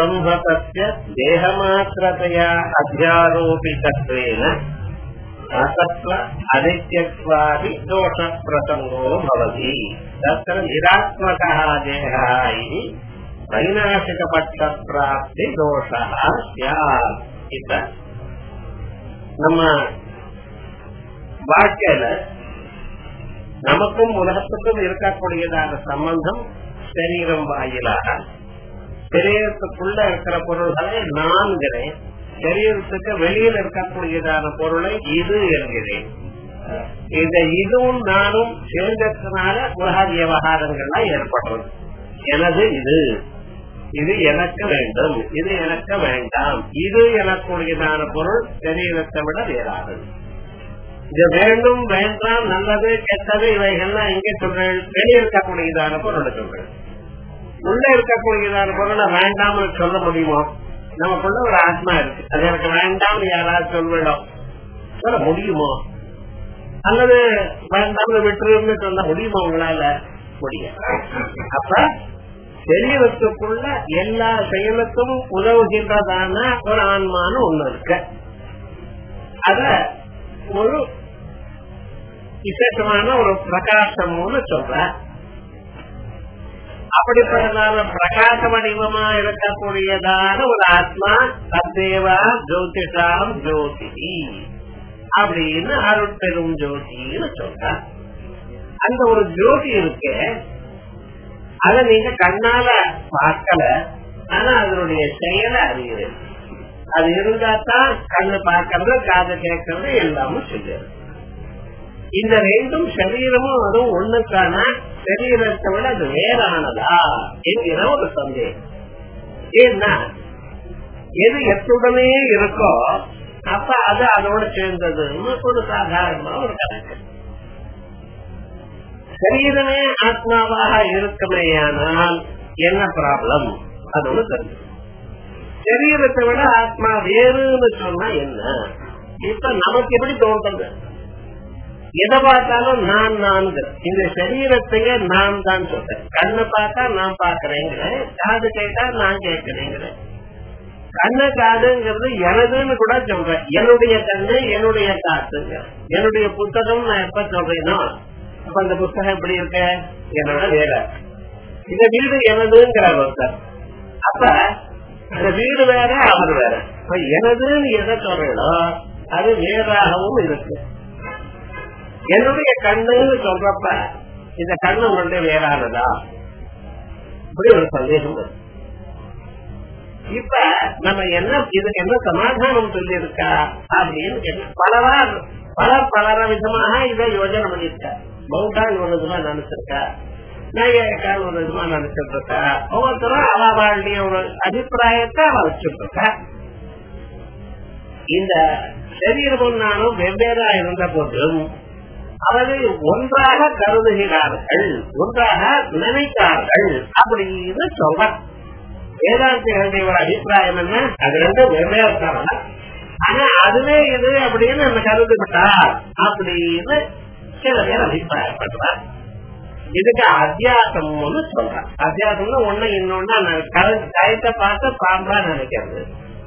संहतस्य देहमात्रतया अध्यारोपितत्वेन असत्त्व अनित्यत्वादि दोषप्रसङ्गो भवति तत्र निरात्मकः देहः इति वैनाशिकपक्षप्राप्तिदोषः स्यात् इति நம்ம வாழ்க்கையில நமக்கும் உலகத்துக்கும் இருக்கக்கூடியதான சம்பந்தம் சரீரம் வாயிலாக சரீரத்துக்குள்ள இருக்கிற பொருள்களை நான்கிறேன் சரீரத்துக்கு வெளியில் இருக்கக்கூடியதான பொருளை இது என்கிறேன் இந்த இதுவும் நானும் சேர்ந்ததுனால உலக விவகாரங்கள்லாம் ஏற்படுறது எனது இது இது எனக்கு வேண்டும் இது எனக்கு வேண்டாம் இது எனக்குரியதான பொருள் சரீரத்தை விட வேறானது இது வேண்டும் வேண்டாம் நல்லது கெட்டது இவைகள்லாம் எங்கே சொல்றேன் வெளியே இருக்கக்கூடியதான பொருளை சொல்றேன் உள்ள இருக்கக்கூடியதான பொருளை வேண்டாம்னு சொல்ல முடியுமோ நமக்குள்ள ஒரு ஆத்மா இருக்கு அது எனக்கு வேண்டாம்னு யாராவது சொல்லிடும் சொல்ல முடியுமோ அல்லது வேண்டாம்னு விட்டுருன்னு சொல்ல முடியுமா உங்களால முடியும் அப்ப சரீரத்துக்குள்ள எல்லா செயலுக்கும் உதவுகின்றதான ஒரு ஆன்மான்னு ஒண்ணு இருக்கு அத ஒரு விசேஷமான ஒரு பிரகாசம்னு சொல்ற அப்படிப்பட்டதான பிரகாச வடிவமா இருக்கக்கூடியதான ஒரு ஆத்மா சத்தேவா ஜோதிஷாம் ஜோதி அப்படின்னு அருட்பெரும் ஜோதின்னு சொல்ற அந்த ஒரு ஜோதி இருக்கு அத நீங்க கண்ணால பார்க்கல ஆனா அதனுடைய செயலை அறியுது அது இருந்தா தான் கண்ணு பார்க்கறது காது கேட்கறது எல்லாமும் செய்யுது இந்த ரெண்டும் சரீரமும் அதுவும் ஒண்ணுக்கான சரீரத்தை விட அது வேறானதா என்கிற ஒரு சந்தேகம் ஏன்னா எது எத்துடனே இருக்கோ அப்ப அது அதோட சேர்ந்ததுன்னு ஒரு சாதாரணமா ஒரு கணக்கு சரீரமே ஆத்மாவாக இருக்குமேயானால் என்ன ப்ராப்ளம் அது ஒண்ணு தெரிஞ்சு சரீரத்தை விட ஆத்மா வேறுன்னு சொன்னா என்ன இப்ப நமக்கு எப்படி தோன்றது எதை பார்த்தாலும் நான் நான் இந்த சரீரத்தையே நான் தான் சொல்றேன் கண்ணை பார்த்தா நான் பாக்குறேங்கிறேன் காது கேட்டா நான் கேட்கிறேங்கிறேன் கண்ணு காதுங்கிறது எனதுன்னு கூட சொல்றேன் என்னுடைய கண்ணு என்னுடைய காத்துங்க என்னுடைய புத்தகம் நான் எப்ப சொல்றேனோ அப்ப அந்த புத்தகம் எப்படி இருக்க என்னோட வேற இந்த வீடு எனதுங்கிறார் ஒருத்தர் அப்ப அந்த வீடு வேற அவர் வேற இப்ப எனதுன்னு எதை சொல்றீங்களோ அது வேறாகவும் இருக்கு என்னுடைய கண்ணுன்னு சொல்றப்ப இந்த கண்ணு உங்களுடைய வேறானதா இப்படி ஒரு சந்தேகம் வரும் இப்ப நம்ம என்ன இதுக்கு என்ன சமாதானம் சொல்லி இருக்கா அப்படின்னு பலவா பல பல விதமாக இதை யோஜனை பண்ணிருக்கா பௌட்டான் ஒரு விதமா நினைச்சிருக்கா நாயக்கால் ஒரு விதமா நினைச்சிட்டு இருக்கா ஒவ்வொருத்தரும் அவளுடைய ஒரு அபிப்பிராயத்தை அவ வச்சுட்டு இருக்கா இந்த சரீரமும் நானும் வெவ்வேறா இருந்த போதும் அவர்கள் ஒன்றாக கருதுகிறார்கள் ஒன்றாக நினைத்தார்கள் அப்படின்னு சொல்ற வேதாந்திகளுடைய ஒரு அபிப்பிராயம் என்ன அது ரெண்டு வெவ்வேறு தான் ஆனா அதுவே இது அப்படின்னு நம்ம கருதுவிட்டார் அப்படின்னு சில பேர் அபிப்பிராயப்படுறார் இதுக்கு அத்தியாசம்னு சொல்றேன் அத்தியாசம்னு ஒண்ணு இன்னொன்னு கயத்தை பார்த்து பாம்பா நினைக்கிறது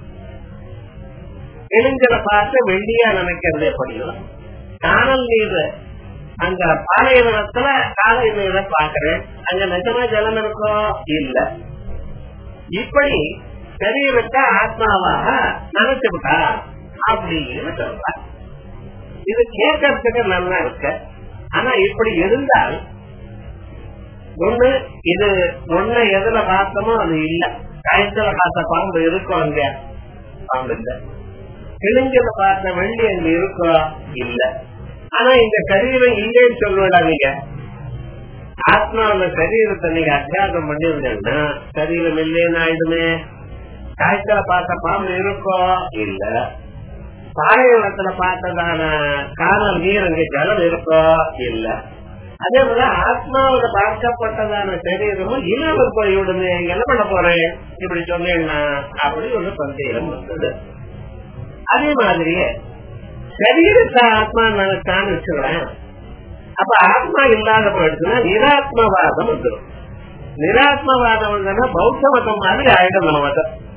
எலுஞ்சலை பார்த்து வெள்ளியா நினைக்கிறது எப்படியும் காணல் நீர் அங்க பாலைவனத்துல காலை நீரை பாக்குறேன் அங்க நிஜமா ஜலம் இருக்கோ இல்ல இப்படி சரீரத்தை ஆத்மாவாக நினைச்சுட்டா அப்படின்னு சொல்ற இது கேட்கறதுக்கு நல்லா இருக்கு ஆனா இப்படி இருந்தால் ஒண்ணு இது ஒண்ணு எதுல பார்த்தோமோ அது இல்ல காயத்துல பார்த்த பாம்பு இருக்கும் அங்க பாம்பு இல்ல கிழிஞ்சல பார்த்த வெள்ளி அங்க இருக்கோ இல்ல ஆனா இந்த சரீரம் இல்லைன்னு சொல்லுவா நீங்க ஆத்மா அந்த சரீரத்தை நீங்க அத்தியாசம் பண்ணிருந்தீங்கன்னா சரீரம் இல்லைன்னு ஆயிடுமே காய்ச்சல பார்த்த பாம்பு இருக்கோ இல்ல பாலைவனத்துல பார்த்ததான காணல் நீர் அங்க ஜலம் இருக்கோ இல்ல அதே போல ஆத்மாவில பார்க்கப்பட்டதான சரீரமும் இல்லாமல் போய்விடுமே என்ன பண்ண போறேன் இப்படி சொன்னேன்னா அப்படி ஒரு சந்தேகம் வந்தது அதே மாதிரியே சரீரத்தை ஆத்மா நினைச்சான்னு வச்சுக்கிறேன் அப்ப ஆத்மா இல்லாத போயிடுச்சுன்னா நிராத்மவாதம் வந்துடும் நிராத்மவாதம் வந்தா பௌத்த மதம் மாதிரி ஆயிடும் நம்ம மதம்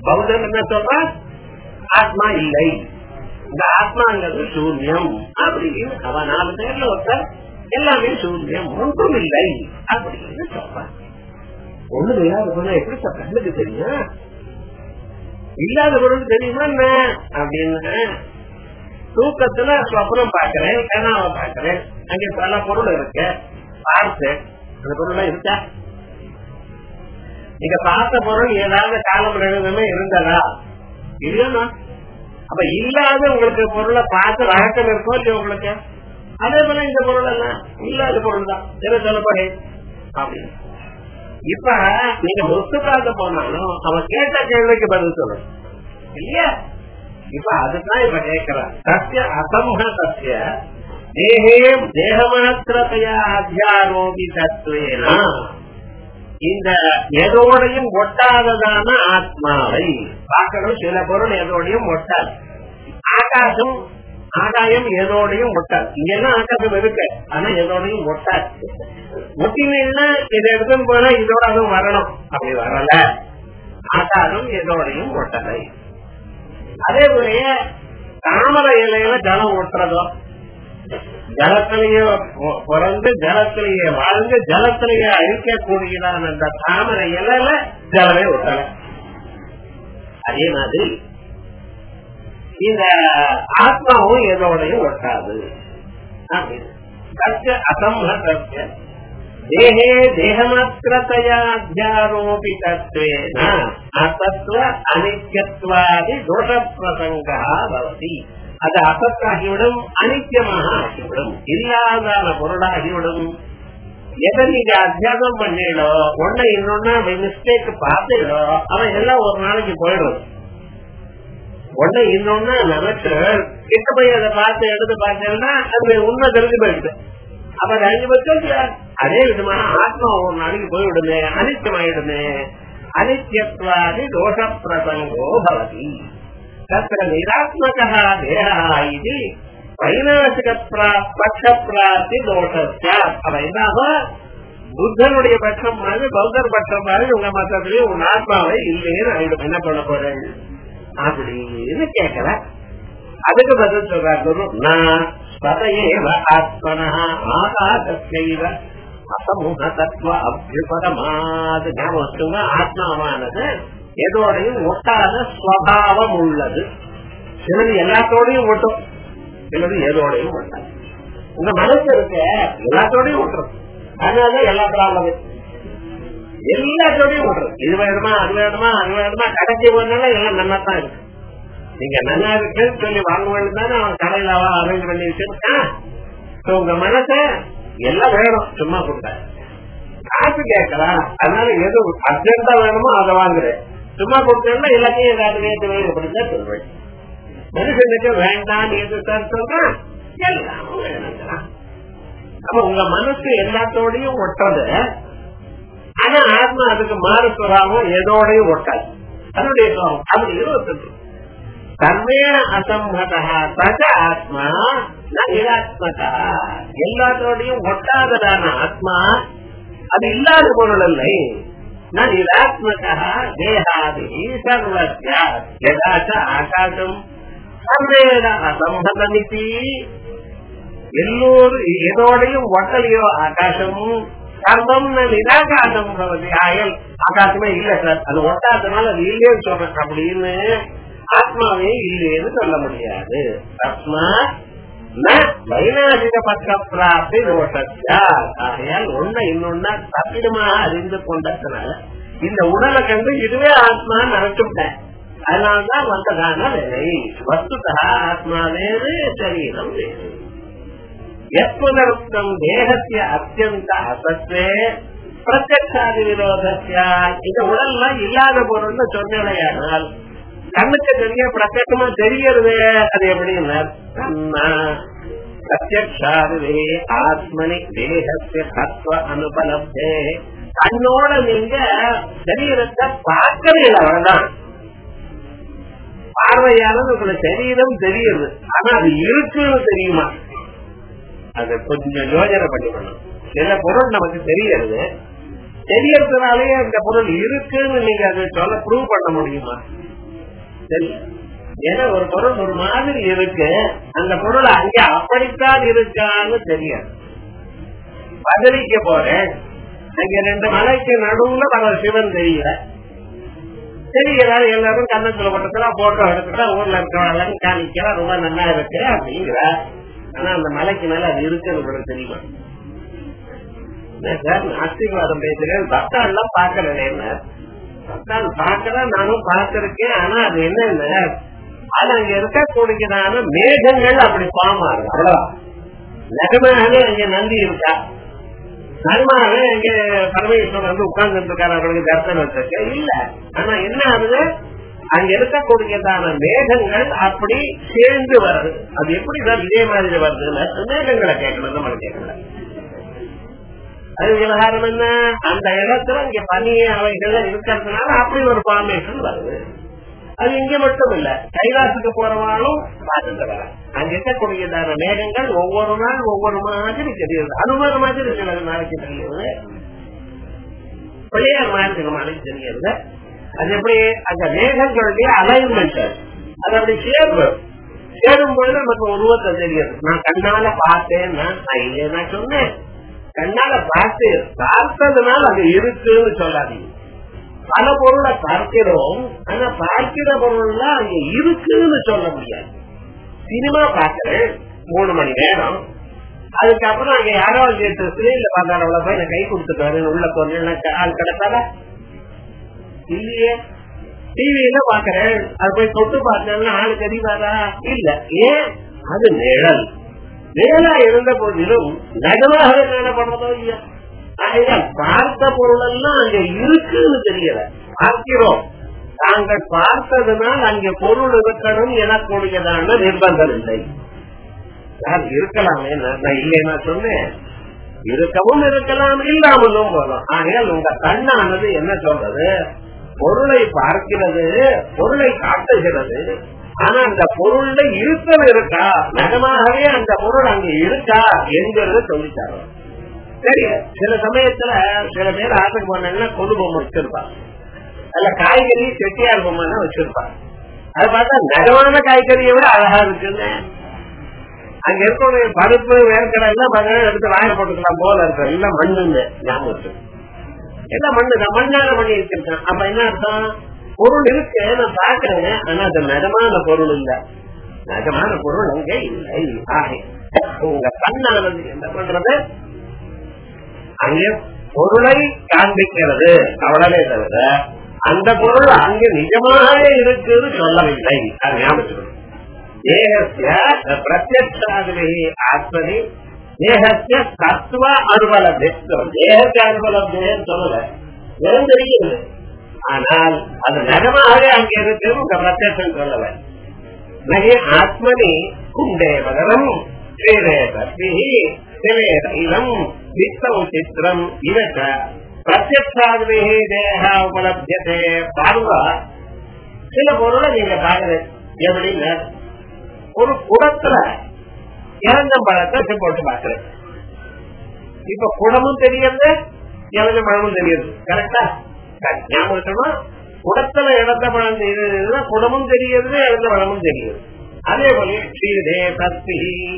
பௌத்தன் என்ன சொல்ற ஆத்மா இல்லை இந்த ஆத்மாங்கிறது சூன்யம் அப்படின்னு அவன் நாலு பேர்ல ஒருத்தர் எல்லாமே சூன்யம் ஒன்றும் இல்லை அப்படின்னு சொல்றான் ஒண்ணு இல்லாத பொருள் எப்படி சார் கண்ணுக்கு தெரியும் இல்லாத பொருள் தெரியுமா என்ன அப்படின்னு தூக்கத்துல சொப்னம் பாக்குறேன் கனாவை பாக்குறேன் அங்க பல பொருள் இருக்கு பார்த்தேன் அந்த பொருள் இருக்கா நீங்க பார்த்த பொருள் ஏதாவது காலம் எழுதுமே இருந்ததா இல்லையா அப்ப இல்லாத உங்களுக்கு பொருளை பார்த்து வழக்கம் இருக்கோ இல்லையா உங்களுக்கு அதே போல இந்த பொருள் எல்லாம் இல்லாத பொருள் தான் என்ன சொல்லப்படே அப்படின்னு இப்ப நீங்க ஒத்து பார்க்க போனாலும் அவன் கேட்ட கேள்விக்கு பதில் சொல்லணும் இல்லையா இப்ப அதுதான் இப்ப கேட்கிறான் சத்திய அசம்ஹ சத்திய தேகே தேகமாத்திரத்தையா அத்தியாரோபி தத்துவேனா இந்த எதோடையும் ஒட்டாததான ஆத்மாவை பார்க்கணும் சில பொருள் எதோடையும் ஒட்டாது ஆகாசம் ஆகாயம் எதோடையும் ஒட்டாது இங்கெல்லாம் ஆகாசம் இருக்கு ஆனா எதோடையும் ஒட்டாது ஒட்டினா இதை எடுத்துன்னு போனா இதோட அதுவும் வரணும் அப்படி வரல ஆகாசம் எதோடையும் ஒட்டலை அதே போல தாமரை இலையில ஜலம் ஒட்டுறதோ ஜலத்திலேயே பிறந்து ஜலத்திலேயே வாழ்ந்து ஜலத்திலேயே அழிக்கக்கூடியதான அந்த தாமரை இலையில ஜலமே ஒட்டல அதே மாதிரி இந்த ஆத்மாவும் எதோடையும் ஒட்டாது சத்திய அசம்ஹ சத்திய தேகே தேகமாத்திரத்தையாத்தியாரோபி தத்வேன அசத்வ அனித்யத்வாதி தோஷ பிரசங்கா பவதி அது அசத்தாகிவிடும் அனித்தியமாக ஆகிவிடும் இல்லாதான பொருளாகிவிடும் எதை நீங்க அத்தியாசம் பண்ணிடோ ஒன்ன இன்னொன்னு மிஸ்டேக் பார்த்துடோ அவன் எல்லாம் ஒரு நாளைக்கு போயிடும் ஒண்ணு இன்னொன்னு நினைச்சு கிட்ட போய் அதை பார்த்து எடுத்து பார்த்தேன்னா அது உண்மை தெரிஞ்சு போயிடுது அப்ப அது அஞ்சு பட்சம் அதே விதமாக ஆத்மா ஒரு நாளைக்கு போய்விடுமே அனித்தியமாயிடுமே அனித்யத்வாதி தோஷ பிரசங்கோ பவதி தத்திர நிராத்மகா தேகா இது வைநாசிக பட்ச பிராப்தி தோஷஸ்ய அவ என்னாகும் புத்தனுடைய பட்சம் மாதிரி பௌத்தர் பட்சம் மாதிரி உங்க மத்தத்திலேயே உங்க ஆத்மாவை இல்லையே ஆயிடும் என்ன பண்ண போறேன் அப்படின்னு கேட்கல அதுக்கு பதில் சொல்றார் குரு நான் சதையேவ ஆத்மனா ஆகாசைவ அசமூக தத்துவ அபியுபதமாது ஞாபகம் ஆத்மாவானது எதோடையும் ஒட்டாத ஸ்வபாவம் உள்ளது சிலது எல்லாத்தோடையும் ஒட்டும் சிலது எதோடையும் ஒட்டாது உங்க மனசு இருக்க எல்லாத்தோடையும் ஒட்டுறது அதனாலதான் எல்லா ப்ராப்ளமும் எல்லாத்தோடையும் ஓடுறது இது வேணுமா அது வேணுமா அது வேணுமா கடைசி போனாலும் எல்லாம் நல்லா தான் இருக்கு நீங்க நல்லா இருக்குன்னு சொல்லி வாங்க வேண்டியதானே அவன் கடையில அரேஞ்ச் பண்ணி வச்சிருக்கான் உங்க மனச எல்லாம் வேணும் சும்மா கொடுத்த காசு கேட்கலாம் அதனால எது அர்ஜென்டா வேணுமோ அதை வாங்குறேன் சும்மா கொடுத்தா எல்லாத்தையும் ஏதாவது வேறு வேறு அப்படிதான் சொல்றேன் மனுஷனுக்கு வேண்டாம் எது சார் சொல்றான் எல்லாமும் வேணுங்கிறான் அப்ப உங்க மனசு எல்லாத்தோடையும் ஒட்டது ஆனா ஆத்மா அதுக்கு மாறு சுவாவம் எதோடையும் ஒட்டாது அதனுடைய சுவாவம் அப்படி இருபத்தி தன்மேன அசம்பதா சக ஆத்மா நிராத்மகா எல்லாத்தோடையும் ஒட்டாததான ஆத்மா அது இல்லாத பொருள் இல்லை நான் நிராத்மகா தேகாதி சர்வத்தியா யதாச்ச ஆகாசம் சர்வேன அசம்பதமிதி எல்லோரும் எதோடையும் ஒட்டலையோ ஆகாசமும் சர்வம் நிராகாசம் ஆயல் ஆகாசமே இல்ல சார் அது ஒட்டாதனால அது இல்லைன்னு சொல்றேன் அப்படின்னு ஆத்மாவே இல்லைன்னு சொல்ல முடியாது தஸ்மா வைநாசிக பக்க பிராப்தி தோஷத்தா ஆகையால் ஒன்ன இன்னொன்னா தப்பிடுமா அறிந்து கொண்டதுனால இந்த உடலை கண்டு இதுவே ஆத்மா நினைச்சுட்டேன் அதனால்தான் வந்ததான வேலை வஸ்துதா ஆத்மா வேறு சரீரம் வேறு எப்புதருத்தம் தேகத்திய அத்தியந்த அசத்தே பிரத்யக்ஷாதி விரோதத்திய இந்த உடல்ல இல்லாத பொருள்னு சொன்னேனால் கண்ணுக்கு தெரிய பிரத்யமா தெரியறது அது எப்படின்னா பிரத்யக்ஷாதி ஆத்மனி தேகத்திய தத்துவ அனுபலப்தே கண்ணோட நீங்க சரீரத்தை பார்க்கவே அவ்வளவுதான் பார்வையானது உங்களுக்கு சரீரம் தெரியுது ஆனா அது இருக்குன்னு தெரியுமா அது கொஞ்சம் யோஜனை பண்ணிக்கணும் சில பொருள் நமக்கு தெரியறது தெரியறதுனாலயே அந்த பொருள் இருக்குன்னு நீங்க அதை சொல்ல ப்ரூவ் பண்ண முடியுமா தெரியும் ஏன்னா ஒரு பொருள் ஒரு மாதிரி இருக்கு அந்த பொருள் அங்கே அப்படித்தான் இருக்கான்னு தெரியாது பதிலிக்க போறேன் அங்க ரெண்டு மலைக்கு நடுவுல வர சிவன் தெரியல சரி எல்லாரும் எல்லாரும் கண்ணத்துல பட்டத்துல போட்டோ எடுத்துட்டா ஊர்ல இருக்கிறவங்க காணிக்கலாம் ரொம்ப நல்லா இருக்கு அப்படிங்கிற ஆனா அந்த மலைக்கு மேல அது இருக்குன்னு உங்களுக்கு தெரியுமா என்ன சார் நாஸ்திகவாதம் பேசுறேன் பக்தான் எல்லாம் பாக்கல என்ன பக்தான் பாக்கதான் நானும் பார்த்திருக்கேன் ஆனா அது என்ன அது அங்க இருக்கக்கூடியதான மேகங்கள் அப்படி பாமா இருக்கு அவ்வளவுதான் நிஜமாகவே அங்க நந்தி இருக்கா நர்மாவே இங்க பரமேஸ்வரன் வந்து உட்கார்ந்து இருக்காரு அவர்களுக்கு தர்சனம் வச்சிருக்க இல்ல ஆனா என்ன ஆகுது அங்க இருக்கக்கூடியதான மேகங்கள் அப்படி சேர்ந்து வருது அது எப்படி தான் இதே மாதிரி வருதுன்னு மேகங்களை கேட்கணும் நம்ம கேட்கல அது விவகாரம் என்ன அந்த இடத்துல இங்க பனி அவைகள் இருக்கிறதுனால அப்படி ஒரு ஃபார்மேஷன் வருது அது இங்க மட்டும் இல்ல கைலாசுக்கு போறவாலும் பார்த்துட்டு வர அங்க இருக்கக்கூடியதான மேகங்கள் ஒவ்வொரு நாள் ஒவ்வொரு மாதிரி தெரியுது அனுமார மாதிரி சில நாளைக்கு தெரியுது பிள்ளையார் மாதிரி சில நாளைக்கு தெரியுது அது எப்படி அந்த மேகங்களுடைய அலைன்மெண்ட் அது அப்படி சேர்வு சேரும் பொழுது நமக்கு உருவத்தை தெரியுது நான் கண்ணால பார்த்தேன் நான் இல்லையே நான் சொன்னேன் கண்ணால பார்த்து பார்த்ததுனால அது இருக்குன்னு சொல்லாதீங்க பல பொருளை பார்க்கிறோம் ஆனா பார்க்கிற பொருள்ல அங்க இருக்குன்னு சொல்ல முடியாது சினிமா பார்க்கிறேன் மூணு மணி நேரம் அதுக்கப்புறம் அங்க யாரோ கேட்டு ஸ்கிரீன்ல பார்த்தாரவள போய் நான் கை கொடுத்துட்டாரு உள்ள கொஞ்சம் ஆள் கிடைப்பாரா இல்லையே டிவியில பாக்குறேன் அது போய் தொட்டு பார்த்தேன்னா ஆளு தெரிவாரா இல்ல ஏன் அது நிழல் நிழலா இருந்த போதிலும் நகராக காணப்படுறதோ இல்லையா ஆகையால் பார்த்த பொருள் எல்லாம் அங்க இருக்குன்னு தெரியல பார்க்கிறோம் தாங்கள் பார்த்ததுனால் அங்கே பொருள் இருக்கணும் எனக்கூடியதான நிர்பந்தம் இல்லை யார் இருக்கலாமே நான் இல்லைன்னா சொன்னேன் இருக்கவும் இருக்கலாம் இல்லாமலும் போகலாம் ஆகையால் உங்க கண்ணானது என்ன சொல்றது பொருளை பார்க்கிறது பொருளை காட்டுகிறது ஆனா அந்த பொருள்ல இருத்தல் இருக்கா நிஜமாகவே அந்த பொருள் அங்க இருக்கா என்கிறது சொல்லித்தாரோ சரி சில சமயத்துல சில பேர் ஆட்டுக்கு போனாங்கன்னா கொண்டு பொம்மை வச்சிருப்பாங்க அதுல காய்கறி செட்டியார் பொம்மை வச்சிருப்பாங்க அது பார்த்தா நகமான காய்கறியை விட அழகா இருக்குன்னு அங்க இருக்கக்கூடிய பருப்பு வேர்க்கடை எல்லாம் பார்த்தா எடுத்து வாய போட்டுக்கலாம் போல இருக்கு எல்லாம் மண்ணுன்னு ஞாபகம் எல்லாம் மண்ணு தான் மண்ணால பண்ணி வச்சிருக்கேன் அப்ப என்ன அர்த்தம் பொருள் இருக்கு நான் பாக்குறேன் ஆனா அது நகமான பொருள் இல்ல நகமான பொருள் அங்கே இல்லை ஆகை உங்க கண்ணானது என்ன பண்றது அங்கே பொருளை காண்பிக்கிறது அவ்வளவே தவிர அந்த பொருள் அங்கு நிஜமாகவே இருக்குன்னு சொல்லவில்லை அது ஞாபகம் தேகசிய பிரத்யட்சாதிலே ஆத்மனி தேகசிய தத்துவ அனுபலத்தை தேகத்தை அனுபலத்தைன்னு சொல்லல வெறும் தெரிகிறது ஆனால் அது நகமாகவே அங்கே இருக்கு உங்க பிரத்யட்சம் சொல்லல நகை ஆத்மனி குண்டே பகரம் ஸ்ரீரே தப்பி சிவேதம் வித்தம் சித்திரம் இவற்ற பிரத்யட்சாதிலே தேக உபலபியதே பார்வா சில பொருளை நீங்க பாக்குறது எப்படின்னு ஒரு குடத்துல இறந்தம்பழத்தை போட்டு பாக்குறேன் இப்ப குடமும் தெரியுது இறந்த பழமும் தெரியுது கரெக்டா ஞாபகம் குடத்துல இறந்த பழம் தெரியுதுன்னா குடமும் தெரியுது இறந்த பழமும் தெரியுது அதே போல ஸ்ரீதே சக்தி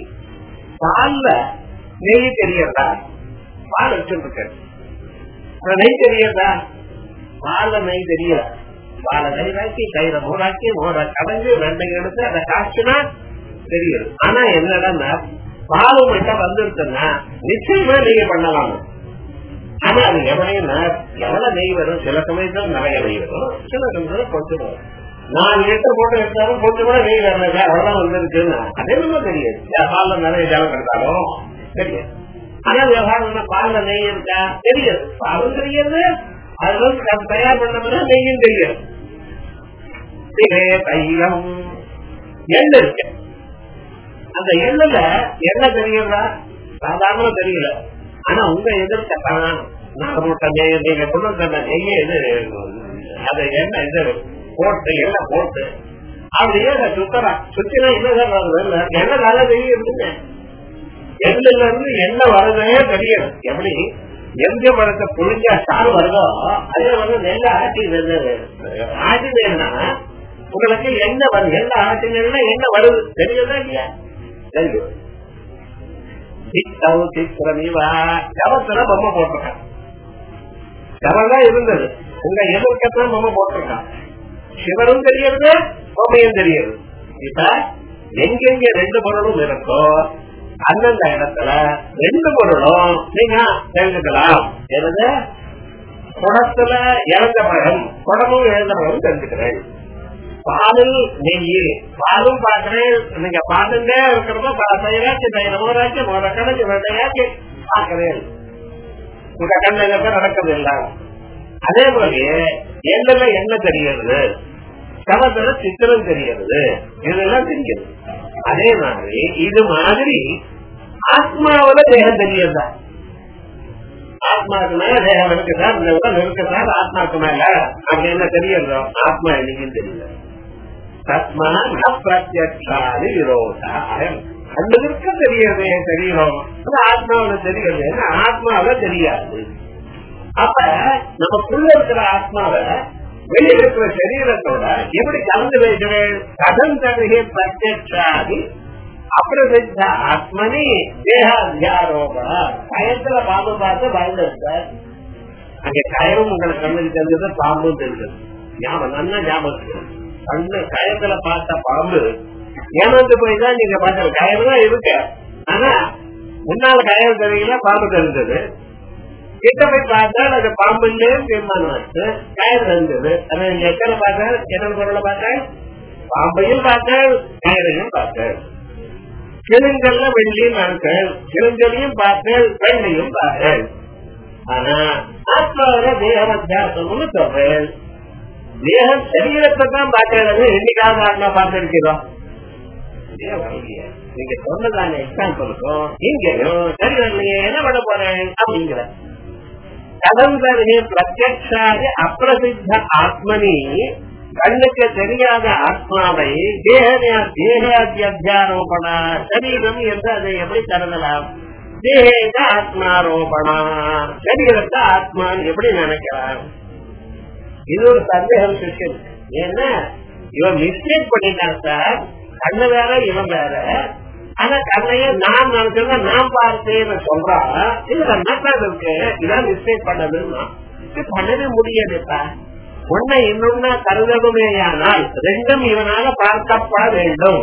பால்ல நெய் தெரியறதா பால் வச்சுருக்க நெய் தெரியறதா பால்ல நெய் தெரியல பாலை நெய்வாக்கி கயிறை மூடாக்கி மோட கடைஞ்சு ரெண்டையும் எடுத்து அதை காய்ச்சினா தெரியுது ஆனா என்னடா பால் மட்டும் வந்துருச்சுன்னா நிச்சயமா நீங்க பண்ணலாம் ஆனா அது எவ்வளையும் எவ்வளவு நெய் வரும் சில சமயத்துல நிறைய நெய் வரும் சில சமயத்துல கொஞ்சம் வரும் நாலு லிட்டர் போட்டு எடுத்தாலும் கொஞ்சம் கூட நெய் வரல அவ்வளவு வந்துருக்குன்னு அதே நம்ம தெரியாது பால்ல நிறைய ஜலம் கிடந்தாலும் தெரியாது ஆனா விவகாரம் பால்ல நெய் இருக்கா தெரியாது பாலும் தெரியாது அது வந்து தயார் பண்ண நெய்யும் தெரியாது தைலம் எண்ணெய் இருக்கு அந்த எண்ணெய்ல எண்ணெய் தெரியுதா சாதாரண தெரியல ஆனா உங்க எதிர்க்க நான் போட்ட நெய் நீங்க கொண்டு வந்த நெய்ய இது அந்த எண்ணெய் இது போட்டு எண்ணெய் போட்டு அப்படியே சுத்தரா சுத்தினா என்ன எண்ணெய் நல்ல நெய் இருக்குங்க எண்ணெய்ல இருந்து எண்ணெய் வரதே தெரியும் எப்படி எந்த பழத்தை புழிஞ்சா சாறு வருதோ அதே வந்து நெல்ல ஆட்டி ஆட்டினேன்னா உங்களுக்கு என்ன வருது எந்த ஆட்டினா என்ன வருது தெரியுதா இல்லையா தெரியும் சித்தம் சித்திரமிவா ஜபத்துல பொம்மை போட்டிருக்கான் ஜபம் இருந்தது உங்க எதிர்க்கத்தான் பொம்மை போட்டிருக்கான் சிவனும் தெரியுது பொம்மையும் தெரியுது இப்ப எங்கெங்க ரெண்டு பொருளும் இருக்கோ அந்தந்த இடத்துல ரெண்டு பொருளும் நீங்க தெரிஞ்சுக்கலாம் எனது குடத்துல இறந்த பழம் குடமும் இறந்த பழம் தெரிஞ்சுக்கிறேன் பாலில் நெய் பாலும் பாக்குறேன் நீங்க பாத்துட்டே இருக்கிறப்ப பழையாச்சு மோராச்சு மோர கணக்கு வெள்ளையாச்சு பாக்குறேன் உங்க கண்ணங்க நடக்கிறது எல்லாம் அதே போல எண்ணெய் என்ன தெரிகிறது சமத்துல சித்திரம் தெரிகிறது இதெல்லாம் தெரியுது அதே மாதிரி இது மாதிரி ஆத்மாவில தேகம் தெரியுதா ஆத்மாவுக்கு மேல தேகம் இருக்குதா இந்த உடல் இருக்குதா ஆத்மாவுக்கு மேல அப்படின்னு தெரியறதோ ஆத்மா என்னைக்கும் தெரியல தத்மா பிரத்யக்ஷாதி விரோதாயம் கண்ணுக்கு தெரியறது தெரியும் ஆத்மாவில தெரிகிறது ஆத்மாவில தெரியாது அப்ப நமக்குள்ள இருக்கிற ஆத்மாவை வெளியில் இருக்கிற சரீரத்தோட எப்படி கலந்து வைக்கிறேன் கதம் தருகே பிரத்யக்ஷாதி அப்பிரசித்த ஆத்மனி தேகாத்தியாரோபண கயத்துல பாம்பு பார்த்து பயந்துருக்க அங்க கயமும் உங்களுக்கு கண்ணுக்கு தெரிஞ்சது பாம்பும் தெரிஞ்சது ஞாபகம் நல்லா ஞாபகம் கண்ணு கயத்துல பார்த்த பாம்பு ஏமாந்து போய் தான் நீங்க பார்த்த கயம் தான் இருக்கு ஆனா முன்னால கயம் தெரியல பாம்பு தெரிஞ்சது கிட்ட போய் பார்த்தால் அது பாம்பு இல்லையும் தீர்மானம் ஆச்சு கயிறு இருந்தது ஆனா நீங்க எத்தனை பார்த்தேன் எத்தனை பொருளை பார்த்தேன் பாம்பையும் பார்த்தேன் கயிறையும் பார்த்தேன் கிழங்கல்ல வெள்ளியும் பார்த்தேன் கிழங்கலையும் பார்த்தேன் வெள்ளையும் பார்த்தேன் ஆனா ஆத்மாவில தேக அத்தியாசம்னு சொல்றேன் தேகம் சரீரத்தை தான் பார்க்கறது என்னைக்காவது ஆத்மா பார்த்திருக்கிறோம் நீங்க சொன்னதான எக்ஸாம்பிளுக்கும் இங்கேயும் சரி வரலையே என்ன பண்ண போறேன் அப்படிங்கிற கலந்தருகே பிரத்யக்ஷாதி அப்பிரசித்த ஆத்மனி கண்ணுக்கு தெரியாத ஆத்மாவை தேகாதி அத்தியாரோபணா சரீரம் என்று அதை எப்படி கருதலாம் தேக ஆத்மாரோபணா சரீரத்தை ஆத்மான்னு எப்படி நினைக்கலாம் இது ஒரு சந்தேகம் சிஷ்யம் ஏன்னா இவன் மிஸ்டேக் பண்ணிட்டான் சார் கண்ணு வேற இவன் வேற ஆனா கண்ணைய நான் நினைச்சா நான் பார்த்தேன்னு சொல்றான் இதுல நட்டாது இருக்கு இதான் மிஸ்டேக் பண்ணதுன்னா இது பண்ணவே முடியாதுப்பா ஒன்னை இன்னொன்னா கருதணுமேயானால் ரெண்டும் இவனால பார்க்கப்பட வேண்டும்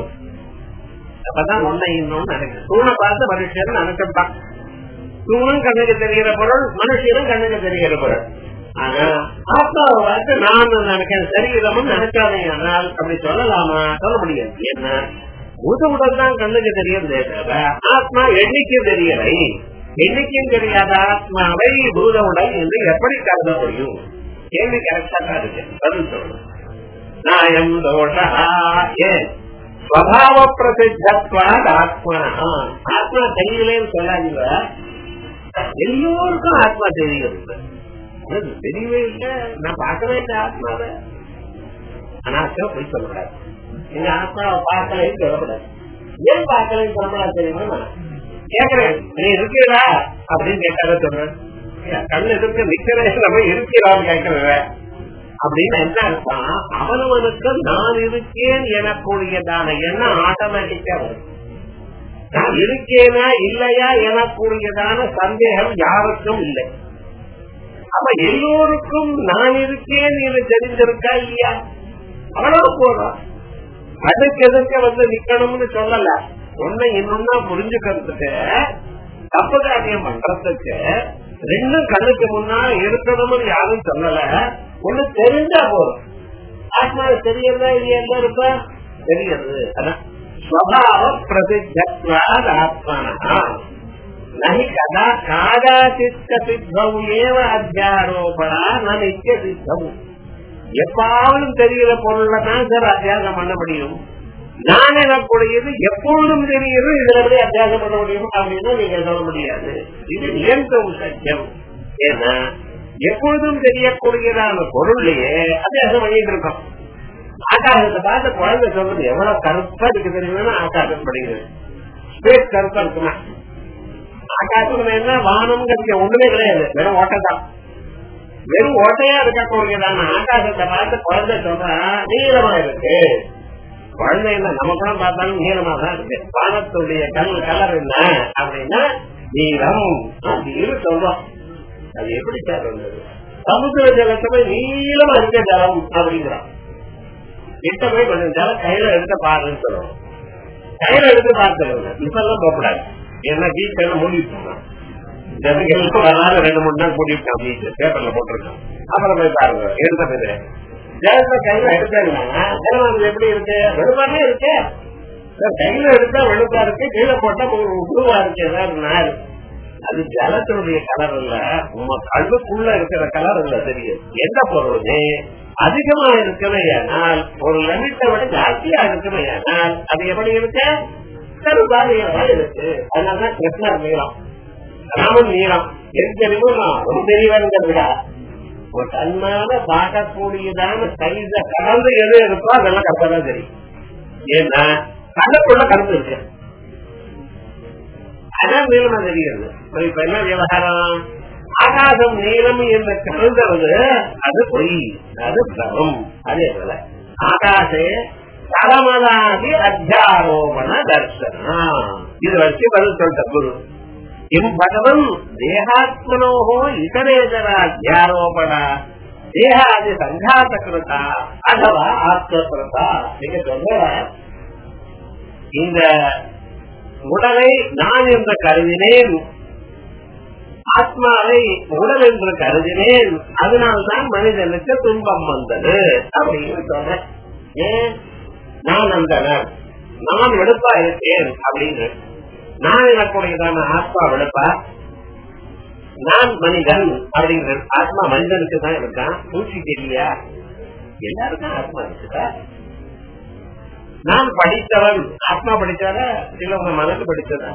அப்பதான் ஒன்னை இன்னொன்னு நினைக்கிறேன் தூணை பார்த்து மனுஷன் நினைச்சிருப்பான் தூணும் கண்ணுக்கு தெரிகிற பொருள் மனுஷனும் கண்ணுக்கு தெரிகிற பொருள் ஆனா ஆத்மாவை பார்த்து நான் நினைக்கிறேன் சரீரமும் நினைக்காதேயானால் அப்படி சொல்லலாமா சொல்ல முடியாது என்ன உதவுடன் தான் கண்ணுக்கு தெரியுது ஆத்மா எண்ணிக்கை தெரியலை எண்ணிக்கையும் தெரியாத ஆத்மாவை பூதவுடன் என்று எப்படி கருத முடியும் கேள்வி கரெக்டா தான் இருக்கு பதில் சொல்லணும் நாயம் தோஷா ஏன் ஸ்வபாவ பிரசித்தத்வாத் ஆத்மா ஆத்மா தெரியலேன்னு சொல்லாதீங்க எல்லோருக்கும் ஆத்மா தெரிகிறது தெரியவே இல்லை நான் பார்க்கவே இல்லை ஆத்மாவை அனாச்சா போய் சொல்லக்கூடாது எங்க ஆத்மாவை பார்க்கலன்னு சொல்லக்கூடாது ஏன் பார்க்கலன்னு சொல்லக்கூடாது தெரியுமா கேக்குறேன் நீ இருக்கிறா அப்படின்னு கேட்காத சொல்றேன் கண்ணு எதிர்க்க நிக்கிறேன் நம்ம இருக்கிறான்னு கேட்கிறேன் அப்படின்னு என்ன அர்த்தம் அவனவனுக்கு நான் இருக்கேன் எனக்கூடியதான எண்ணம் ஆட்டோமேட்டிக்கா வரும் நான் இருக்கேனா இல்லையா எனக்கூடியதான சந்தேகம் யாருக்கும் இல்லை அப்ப எல்லோருக்கும் நான் இருக்கேன் என்று தெரிஞ்சிருக்கா இல்லையா அவ்வளவு போதும் அதுக்கு எதுக்க வந்து நிக்கணும்னு சொல்லல ஒன்ன இன்னொன்னா புரிஞ்சுக்கிறதுக்கு தப்பு காரியம் பண்றதுக்கு ரெண்டும் கண்ணுக்கு முன்னா இருக்கணும்னு யாரும் சொல்லல ஒண்ணு தெரிஞ்சா போதும் ஆத்மா தெரியறதா இல்லையா இருப்பா தெரியுது அதான் ஸ்வபாவ பிரசித்தத்வாத் ஆத்மனா நகி கதா காதாசித்த சித்தம் ஏவ அத்தியாரோபணா ந நித்திய சித்தம் எப்பாவது தெரிகிற பொருள்ல தான் சார் அத்தியாசம் பண்ண முடியும் நான் எனக்கூடியது எப்பொழுதும் தெரியுது இதுல எப்படி அத்தியாசம் பண்ண முடியும் அப்படின்னு நீங்க சொல்ல முடியாது இது நியந்தம் சத்தியம் ஏன்னா எப்பொழுதும் தெரியக்கூடியதான பொருள்லயே அத்தியாசம் பண்ணிட்டு இருக்கோம் ஆகாசத்தை பார்த்து குழந்தை சொல்றது எவ்வளவு கருப்பா இருக்கு தெரியுமா ஆகாசம் படிக்கிறது ஸ்பேஸ் கருப்பா இருக்குமா ஆகாசம் என்ன வானம்ங்கிறது ஒண்ணுமே கிடையாது வெறும் ஓட்டம் தான் வெறும் ஓட்டையா இருக்கக்கூடியதான ஆகாசத்தை பார்த்து குழந்தை சொல்றா நீளமா இருக்கு குழந்தை என்ன நமக்குலாம் பார்த்தாலும் நீளமா தான் இருக்கு வானத்துடைய கல் கலர் என்ன அப்படின்னா நீளம் அப்படின்னு சொல்றோம் அது எப்படி சார் வந்தது சமுத்திர ஜலத்துல நீளமா இருக்க ஜலம் அப்படிங்கிறோம் கிட்ட போய் கொஞ்சம் ஜலம் கையில எடுத்து பாருன்னு சொல்லுவோம் கையில எடுத்து பார்த்துருங்க இப்ப எல்லாம் போகக்கூடாது ஏன்னா பீச் எல்லாம் மூடிட்டு வராது ரெண்டு மூணு நாள் மூடிவிட்டான் பீச் பேப்பர்ல போட்டிருக்கான் அப்புறம் போய் பாருங்க எடுத்த பேரு ஜலத்தை கையில எடுத்தாங்கன்னா ஜலம் அது எப்படி இருக்கு வெளுப்பாமே இருக்கு கையில எடுத்தா வெளுப்பா இருக்கு கீழே போட்டா உருவா இருக்கு ஏதாவது நாள் அது ஜலத்தினுடைய கலர் இல்ல உங்க கல்வுக்குள்ள இருக்கிற கலர் இல்ல தெரியும் எந்த பொருளுமே அதிகமா இருக்கவையானால் ஒரு லிமிட்டை விட ஜாஸ்தியா இருக்கவையானால் அது எப்படி இருக்கு கருபாதையாக இருக்கு அதனாலதான் கிருஷ்ணர் நீளம் ராமன் நீளம் எது தெரியுமோ ரொம்ப தெரியவங்க விட ஒரு தன்மான பார்க்கக்கூடியதான சைஸ கலந்து எது இருக்கோ அதெல்லாம் கரெக்டாதான் தெரியும் ஏன்னா கண்ணுக்குள்ள கருத்து இருக்கு அதான் நீளமா தெரிகிறது இப்ப என்ன விவகாரம் ஆகாசம் நீளம் என்று கருதுறது அது பொய் அது பிரமம் அதே போல ஆகாசே தலமதாகி அத்தியாரோபண தர்சனா இது வச்சு பதில் சொல்லிட்ட குரு கிம் பகவன் தேகாத்மனோகோ இதரேதர அத்தியாரோபண தேகாதி சங்காத கிருதா அதுவா ஆத்மகிருதா நீங்க சொல்ற இந்த உடலை நான் என்று கருதினேன் ஆத்மாவை உடல் என்று கருதினேன் அதனால்தான் மனிதனுக்கு துன்பம் வந்தது அப்படின்னு சொல்றேன் ஏன் நான் அந்தனர் நான் வெளுப்பா இருக்கேன் அப்படின்னு நான் எனக்குடையதான ஆத்மா வெளுப்பா நான் மனிதன் அப்படிங்கிற ஆத்மா மனிதனுக்கு தான் இருக்கான் பூச்சி தெரியலையா எல்லாருக்கும் ஆத்மா இருக்குதா நான் படித்தவன் ஆத்மா படிச்சாரா இல்ல உங்க மனசு படிச்சதா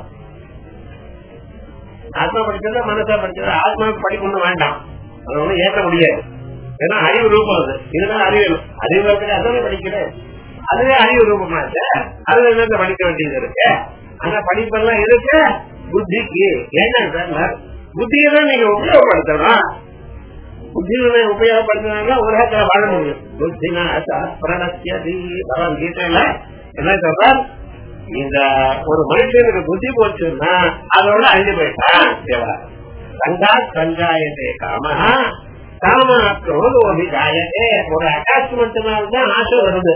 ஆத்மா படிச்சதா மனசா படிச்சதா ஆத்மாவுக்கு படிக்கணும் வேண்டாம் அது ஒண்ணும் ஏற்க முடியாது ஏன்னா அறிவு ரூபம் அது இதுதான் அறிவு அறிவு இருக்கிற அதானே படிக்கிறேன் அதுவே அறிவு ரூபமா இருக்கு அதுல என்ன படிக்க வேண்டியது இருக்கு ஆனா படிப்பெல்லாம் இருக்கு புத்திக்கு என்ன சார் புத்தியை தான் நீங்க உபயோகப்படுத்தணும் புத்தியை உபயோகப்படுத்தினா உலகத்துல வாழ முடியும் புத்தினா பிரணத்தியதி பகவான் கீதையில என்ன சொல்றார் இந்த ஒரு மனுஷனுக்கு புத்தி போச்சுன்னா அதோட அழிஞ்சு போயிட்டான் தேவா சங்கா சஞ்சாயத்தே காமஹா காமாக்ரோது அபிஜாயத்தே ஒரு அட்டாச்மெண்ட்னால்தான் ஆசை வருது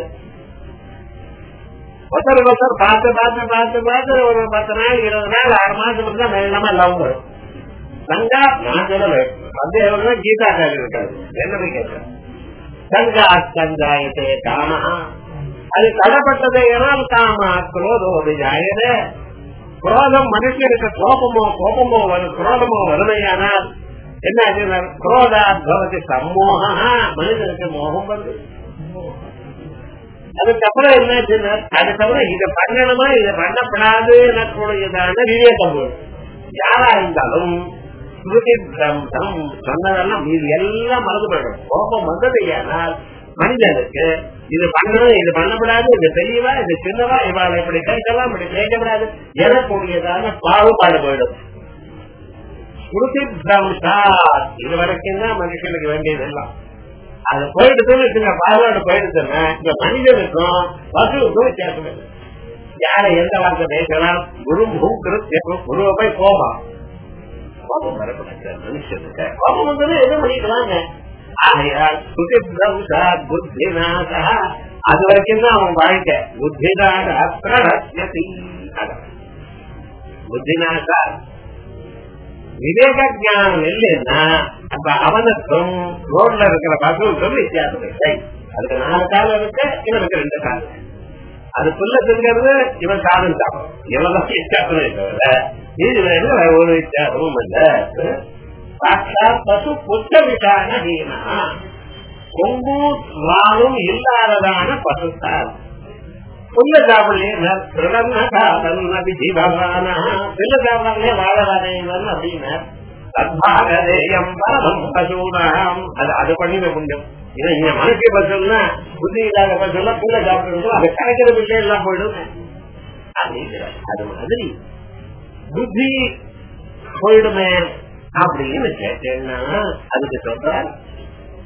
ஒருத்தர் ஒருத்தர் பார்த்து பார்த்து பார்த்து பார்த்து ஒரு பத்து நாள் இருபது நாள் ஆறு மாசம் தான் மெல்லமா லவ் வரும் சங்கா நான் சொல்லல சந்தேகம் கீதா காரி இருக்காது என்ன போய் கேட்கிறேன் சங்கா சஞ்சாயத்தே காமஹா அது தடப்பட்டதை என்னால் காமா குரோதோ விஜாயத குரோதம் மனுஷனுக்கு கோபமோ கோபமோ வரும் குரோதமோ வறுமையானால் என்ன ஆச்சுன்னா குரோதா பவதி சம்மோகா மனிதனுக்கு மோகம் வருது அதுக்கப்புறம் என்னாச்சுன்னா அதுக்கப்புறம் இதை பண்ணணுமா இதை பண்ணப்படாது எனக்குடையதான விவேகம் வரும் யாரா இருந்தாலும் ஸ்மிருதி பிரம்சம் சொன்னதெல்லாம் இது எல்லாம் மறந்து போயிடும் கோபம் வந்தது ஏனால் மனிதனுக்கு இது பண்ணணும் இது பண்ணப்படாது இது பெரியவா இது சின்னவா இவாளை இப்படி கேட்கலாம் இப்படி கேட்கப்படாது எனக்கூடியதான பாகுபாடு போயிடும் ஸ்மிருதி பிரம்சா இது வரைக்கும் தான் மனுஷனுக்கு வேண்டியது எல்லாம் அது போயிடுதுன்னு வச்சுங்க பாகுபாடு போயிடுதுன்னா இந்த மனிதனுக்கும் பசுவுக்கும் வித்தியாசம் இல்லை யாரை எந்த வார்த்தை பேசலாம் குரு மூக்கு குருவை போய் கோபம் கோபம் வரக்கூடாது மனுஷனுக்கு கோபம் வந்தது எதுவும் பண்ணிக்கலாங்க ஆகையால் சுதிப்ரம்சா புத்திநாசா அது வரைக்கும் தான் அவன் வாழ்க்கை புத்திநாத பிரணத்தி புத்திநாசா விவேக ஜானம் இல்லைன்னா அப்ப அவனுக்கும் ரோட்ல இருக்கிற பசுவுக்கும் வித்தியாசம் இல்லை அதுக்கு நாலு காலம் இருக்கு இவனுக்கு ரெண்டு காலம் அது புல்ல திங்கிறது இவன் சாதம் சாப்பிடும் இவன் வித்தியாசமே தவிர இது ஒரு வித்தியாசமும் இல்லை சாட்சாத் பசு புத்த விசாரண வீணா கொம்பு வாழும் இல்லாததான பசுத்தார் புல்ல சாப்பிடல விதி பகவான புல்ல சாப்பிடாமலே வாழவாதேவன் அப்படின்னு தத்பாகதேயம் பரமம் பசூனாம் அது அது பண்ணிட முடியும் ஏன்னா இங்க மனுஷ பசுன்னா புத்தி இல்லாத பசுலாம் புல்ல சாப்பிடுறோம் அது கிடைக்கிற பிள்ளை எல்லாம் போயிடும் அப்படிங்கிற அது மாதிரி புத்தி போயிடுமே அப்படின்னு கேட்டேன்னா அதுக்கு சொல்ற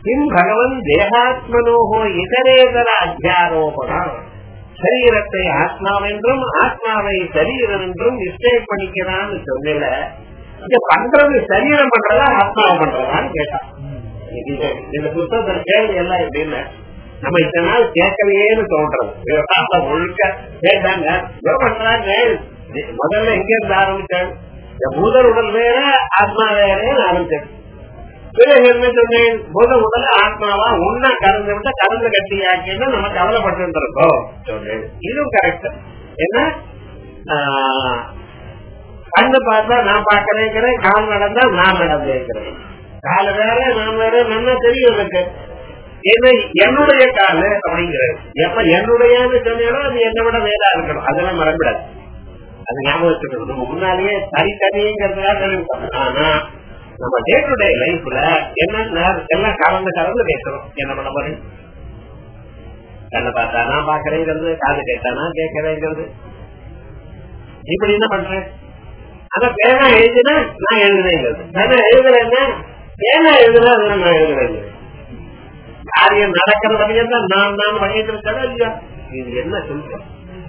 கிம் பகவன் தேகாத்மனோகோ இதரேதர அத்தியாரோபணம் சரீரத்தை ஆத்மாவென்றும் ஆத்மாவை சரீரம் என்றும் நிச்சயம் பண்ணிக்கிறான்னு சொல்லல இங்க பண்றது சரீரம் பண்றதா ஆத்மாவை பண்றதான்னு கேட்டான் இது- இந்த புத்தகத்துல கேள்வி எல்லாம் எப்படின்னு நம்ம இத்தனை நாள் கேட்கலையேன்னு தோன்றது விவசாயம் முழுக்க கேட்டாங்க ஏதோ பண்றாங்க முதல்ல எங்க இருந்து ஆரம்பிச்சாங்க இந்த பூதர் உடல் வேற ஆத்மா வேறேன்னு ஆரம்பிச்சது பிறகு என்ன சொன்னேன் பூத உடல் ஆத்மாவா உன்ன கலந்து விட்டு கலந்து கட்டியாக்கின்னு நம்ம கவலைப்பட்டு இருக்கோம் சொன்னேன் இதுவும் கரெக்ட் என்ன ஆஹ், கண்ணு பார்த்தா நான் பாக்கிறேங்கிறேன் கால் நடந்தா நான் நடந்தேங்கிறேன் கால வேற நான் வேற நல்லா தெரியும் எனக்கு என்ன என்னுடைய காலு அப்படிங்கிறது எப்ப என்னுடையன்னு சொன்னாலும் அது என்னை விட வேறா இருக்கணும் அதெல்லாம் மறந்துடாது அது ஞாபகம் வச்சுக்கணும் நம்ம முன்னாலேயே தனித்தனிங்கிறதுக்காக தெரிவித்தோம் ஆனா நம்ம டே டு டே லைஃப்ல என்னன்னா எல்லாம் கலந்து கலந்து பேசுறோம் என்ன பண்ண போறேன் கண்ணை பார்த்தா நான் பாக்குறேங்கிறது காது கேட்டா நான் கேட்கறேங்கிறது இப்படி என்ன பண்றேன் ஆனா பேனா எழுதினா நான் எழுதுறேங்கிறது பேனா எழுதுறேன்னா பேனா எழுதுனா அதெல்லாம் நான் எழுதுறேங்க காரியம் நடக்கிற வரையும் தான் நான் நான் பண்ணிட்டு இருக்கேன் இல்லையா இது என்ன சொல்றோம்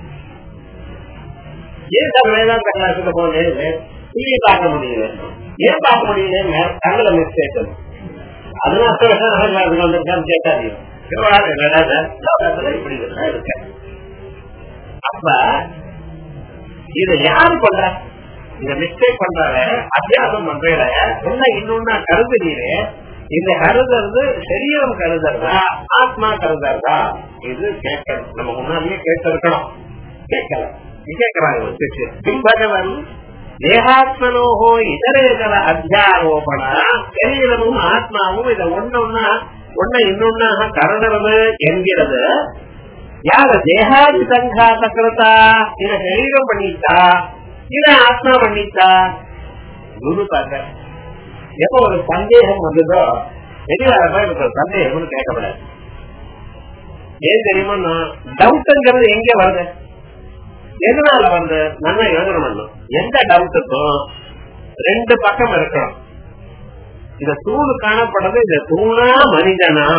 ஏன் சார் வேதாந்த கிளாஸுக்கு போனேன் டிவி பார்க்க முடியல ஏன் பார்க்க முடியல கண்ணுல மிஸ்டேக் அதனால கிளாஸுக்கு வந்திருக்கான்னு கேட்டாதீங்க என்னடா சார் இப்படி தான் இருக்கேன் அப்ப இத யாரு பண்ற இந்த மிஸ்டேக் பண்றாரு அத்தியாசம் பண்றீங்க என்ன இன்னொன்னா கருதுறீரு இந்த கருதுறது சரீரம் கருதுறதா ஆத்மா கருதுறதா இது கேட்கணும் நம்ம முன்னாடியே கேட்டு இருக்கணும் கேட்கல கேட்கிறாங்க பகவன் தேகாத்மனோகோ இதரேதர அத்தியாரோபண சரீரமும் ஆத்மாவும் இதை ஒன்னொன்னா ஒன்ன இன்னொன்னாக கருதுறது என்கிறது யார தேகாதி சங்காத கிருத்தா இத சரீரம் பண்ணிட்டா இத ஆத்மா பண்ணிட்டா குரு பாக்க எப்ப ஒரு சந்தேகம் வந்ததோ வெளியாரப்ப எனக்கு ஒரு சந்தேகம்னு கேட்கப்படாது ஏன் தெரியுமா டவுட்ங்கிறது எங்க வருது எதனால வந்து நல்லா எழுதணும் எந்த டவுட்டுக்கும் ரெண்டு பக்கம் இருக்கணும் இந்த தூணு காணப்படுறது இந்த தூணா மனிதனா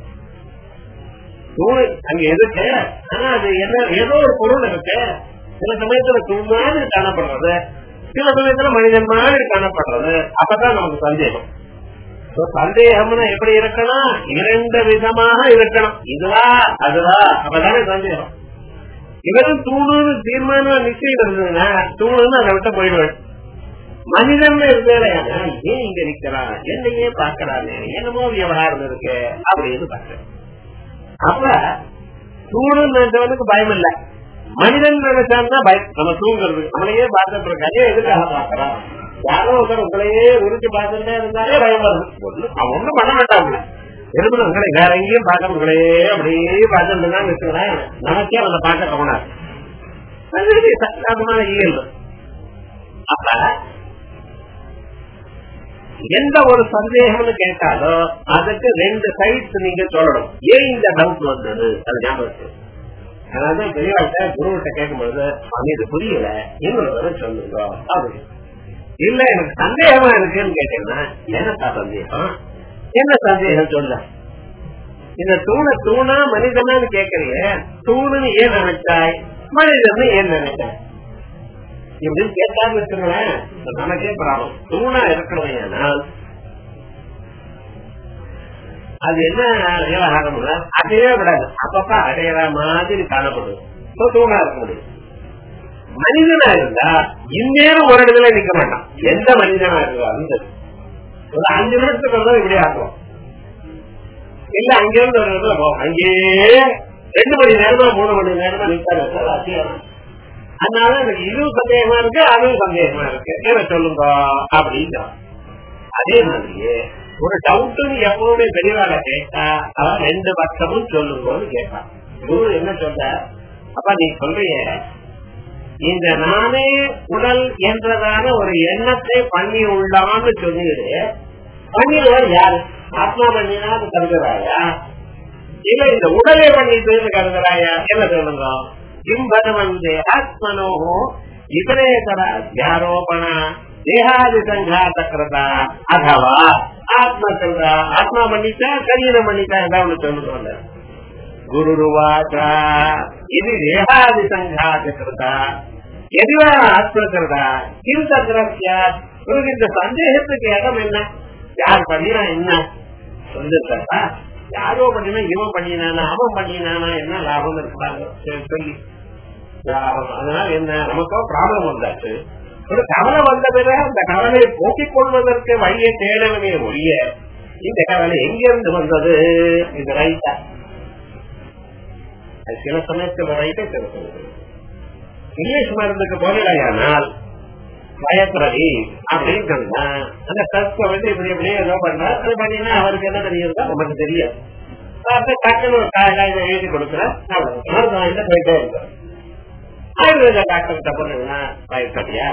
தூணு அங்க இருக்கு ஆனா அது என்ன ஏதோ ஒரு பொருள் இருக்கு சில சமயத்துல தூண் மாதிரி காணப்படுறது சில சமயத்துல மனிதன் மாதிரி காணப்படுறது அப்பதான் நமக்கு சந்தேகம் So, சந்தேகம்னா எப்படி இருக்கணும் இரண்டு விதமாக இருக்கணும் இதுவா அதுவா அப்பதானே சந்தேகம் இவரும் தூணுன்னு தீர்மானம் நிச்சயம் இருந்ததுன்னா தூணுன்னு அதை விட்டு போயிடுவேன் மனிதன் இருந்தேன் ஏன் இங்க நிக்கிறான் என்னையே பாக்குறானே என்னமோ விவகாரம் இருக்கு அப்படின்னு பாக்குறேன் அப்ப தூணுன்னு நினைச்சவனுக்கு பயம் இல்ல மனிதன் நினைச்சான்னா பயம் நம்ம தூங்குறது நம்மளையே பார்த்துட்டு இருக்காங்க எதுக்காக பாக்குறான் யாரோ ஒருத்தர் உங்களையே உருட்டி பார்த்துட்டே இருந்தாலே பயம் வருது ஒண்ணும் அவன் ஒண்ணும் பண்ண மாட்டாங்க இருப்பினும் உங்களை வேற எங்கேயும் பார்க்க உங்களையே அப்படியே பார்த்துட்டு இருந்தான்னு வச்சுக்கிறேன் நமக்கே அவனை பார்க்க தோணாது அது சாதாரணமான இயல்பு அப்ப எந்த ஒரு சந்தேகம்னு கேட்டாலும் அதுக்கு ரெண்டு சைட்ஸ் நீங்க சொல்லணும் ஏன் இந்த டவுட் வந்தது அது ஞாபகம் அதான் பெரியவாழ்கிட்ட குருவிட்ட கேட்கும்போது அது இது புரியல இன்னொரு தடவை சொல்லுங்க அப்படின்னு இல்ல எனக்கு சந்தேகமா இருக்குன்னு கேட்டீங்கன்னா என்னப்பா சந்தேகம் என்ன சந்தேகம் சொல்ல இந்த தூண தூணா மனிதனான்னு கேக்குறீங்க தூணுன்னு ஏன் நினைச்சாய் மனிதன் ஏன் நினைச்சாய் இப்படின்னு கேட்டான்னு வச்சுங்களேன் நமக்கே ப்ராப்ளம் தூணா இருக்கணும் அது என்ன விவகாரம் அடையவே விடாது அப்பப்ப அடையிற மாதிரி காணப்படுது தூணா இருக்க முடியும் மனிதனா இருந்தா இந்நேரம் ஒரு இடத்துல நிக்க மாட்டான் எந்த மனிதனா இருந்தாலும் ஒரு அஞ்சு நிமிஷத்துக்கு வந்து இப்படி ஆகும் இல்ல அங்கிருந்து ஒரு இடத்துல போகும் அங்கேயே ரெண்டு மணி நேரமா மூணு மணி நேரமா நிற்காது அதனால எனக்கு இதுவும் சந்தேகமா இருக்கு அதுவும் சந்தேகமா இருக்கு என்ன சொல்லுங்க அப்படின்னு அதே மாதிரியே ஒரு டவுட்னு எப்பவுமே பெரியவாக கேட்டா அவன் ரெண்டு பக்கமும் சொல்லுங்கன்னு கேட்பான் குரு என்ன சொல்ற அப்ப நீ சொல்றிய இந்த நானே உடல் என்றதான ஒரு எண்ணத்தை பண்ணி உள்ளான்னு சொல்லிடு பண்ணிடுவார் யாரு ஆத்மா பண்ணினான்னு கருதுறாயா இல்ல இந்த உடலை பண்ணிட்டு கருதுறாயா என்ன சொல்லுங்க கிம்பதவந்தே ஆத்மனோ இதரேதர அத்தியாரோபண தேகாதி சங்காத கிருதா அதவா ஆத்ம கிருதா ஆத்மா பண்ணிட்டா சரீரம் பண்ணிட்டா ஏதாவது ஒண்ணு சொல்லுங்க குருருவாச்சா இது தேகாதி சங்காத கிருதா எதுவா ஆத்ம கிருதா கிம் தத்ரஸ்யா உனக்கு இந்த சந்தேகத்துக்கு இடம் என்ன யார் பண்ணினா என்ன சொல்லிருக்கா யாரோ பண்ணினா இவன் பண்ணினானா அவன் பண்ணினானா என்ன லாபம் இருப்பாங்க சரி, சொல்லி லாபம் அதனால என்ன நமக்கோ ப்ராப்ளம் வந்தாச்சு ஒரு கவலை வந்த பிறகு அந்த கவலையை போக்கிக் கொள்வதற்கு வழியை தேடவே ஒழிய இந்த கவலை எங்கிருந்து வந்தது இது ரைட்டா அது சில சமயத்துல ரைட்டே தெரிஞ்சது இங்கிலீஷ் மருந்துக்கு போகலையானால் பயப்படுறி அப்படின்னு சொன்னா அந்த டஸ்ட வந்து இப்படி இப்படியே ஏதோ பண்றா அது பண்ணினா அவருக்கு என்ன தெரியுதோ நமக்கு தெரியாது அப்ப டக்குன்னு ஒரு காய் எழுதி கொடுக்குறேன் அவ்வளவு இந்த போயிட்டே இருக்கேன் ஆயுர்வேத டாக்டர் கிட்ட போனா பயப்படியா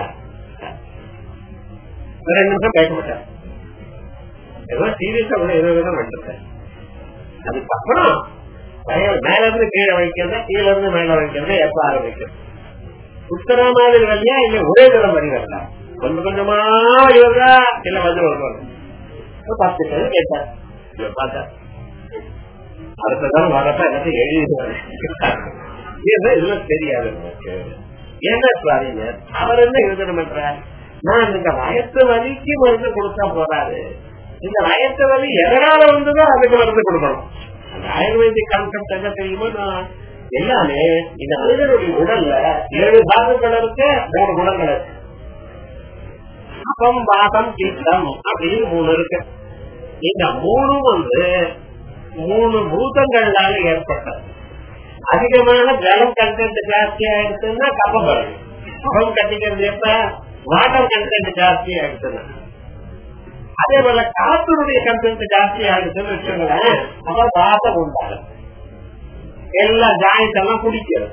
ரெண்டு நிமிஷம் பேச மாட்டேன் ஏதோ சீரியஸா கூட ஏதோ விதம் வந்துட்டேன் அதுக்கப்புறம் பயம் மேல இருந்து கீழே வைக்கிறது கீழே இருந்து மேல வைக்கிறது எப்ப ஆரம்பிக்கிறது உத்தரா மாதிரி வரலையா இல்ல ஒரே தரம் வரி வரல கொஞ்சம் கொஞ்சமா வழி வருதா இல்ல வந்து வருவாங்க ஒரு பத்து பேர் கேட்டார் இதை பார்த்தா அடுத்த தரம் வரப்ப எனக்கு எழுதிடுவாரு இதுல தெரியாது எனக்கு என்ன சுவாமிங்க அவர் என்ன யோசனை பண்றார் நான் இந்த வயசு வலிக்கு மருந்து கொடுத்தா போறாரு இந்த வயசு வலி எதனால வந்ததோ அதுக்கு மருந்து கொடுக்கணும் அந்த ஆயுர்வேதிக் கான்செப்ட் என்ன தெரியுமோ நான் எல்லாமே இந்த மனிதனுடைய உடல்ல ஏழு பாகங்கள் இருக்கு மூணு குணங்கள் இருக்கு அப்பம் வாசம் பித்தம் அப்படின்னு மூணு இருக்கு இந்த மூணும் வந்து மூணு பூதங்களால ஏற்பட்டது அதிகமான ஜலம் கண்டென்ட் ஜாஸ்தி ஆயிடுச்சுன்னா கப்பம் வரும் கப்பம் கட்டிக்கிறது எப்ப வாட்டர் கண்டென்ட் ஜாஸ்தி ஆயிடுச்சுன்னா அதே போல காத்துடைய கண்டென்ட் ஜாஸ்தி ஆயிடுச்சுன்னு வச்சுக்கோங்களேன் அப்ப வாசம் உண்டாகும் எல்லா ஜாயிண்ட் எல்லாம் குடிக்கிறது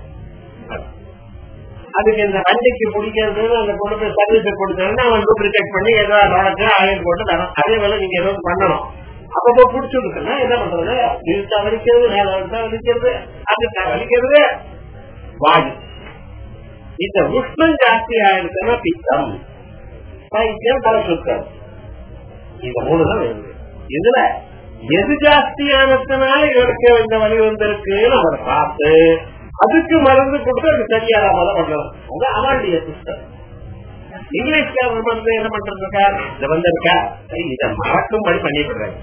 அதுக்கு இந்த வண்டிக்கு பிடிக்கிறது அந்த கொண்டு போய் சர்வீஸ் கொடுத்தோம்னா அவன் டூப்ளிகேட் பண்ணி ஏதோ நடக்கு ஆயில் போட்டு தரும் அதே போல நீங்க ஏதோ பண்ணணும் அப்பப்போ பிடிச்சிருக்குன்னா என்ன பண்றது இழுத்தா வலிக்கிறது மேல வலித்தா வலிக்கிறது அதுக்கா வலிக்கிறது வாயு இந்த உஷ்ணம் ஜாஸ்தி ஆயிருக்குன்னா பித்தம் பைத்தியம் தலை சுத்தம் இந்த மூணு தான் வேணும் இதுல எது ஜாஸ்தியானதுனால இவருக்கு இந்த வழி வந்திருக்குன்னு அவர் பார்த்து அதுக்கு மருந்து கொடுத்து அது சரியான மதம் பண்ணலாம் அது அவனுடைய சிஸ்டம் இங்கிலீஷ்காரர் வந்து என்ன பண்றது இருக்கார் இது வந்திருக்கா சரி இதை மறக்கும்படி பண்ணிவிடுறாங்க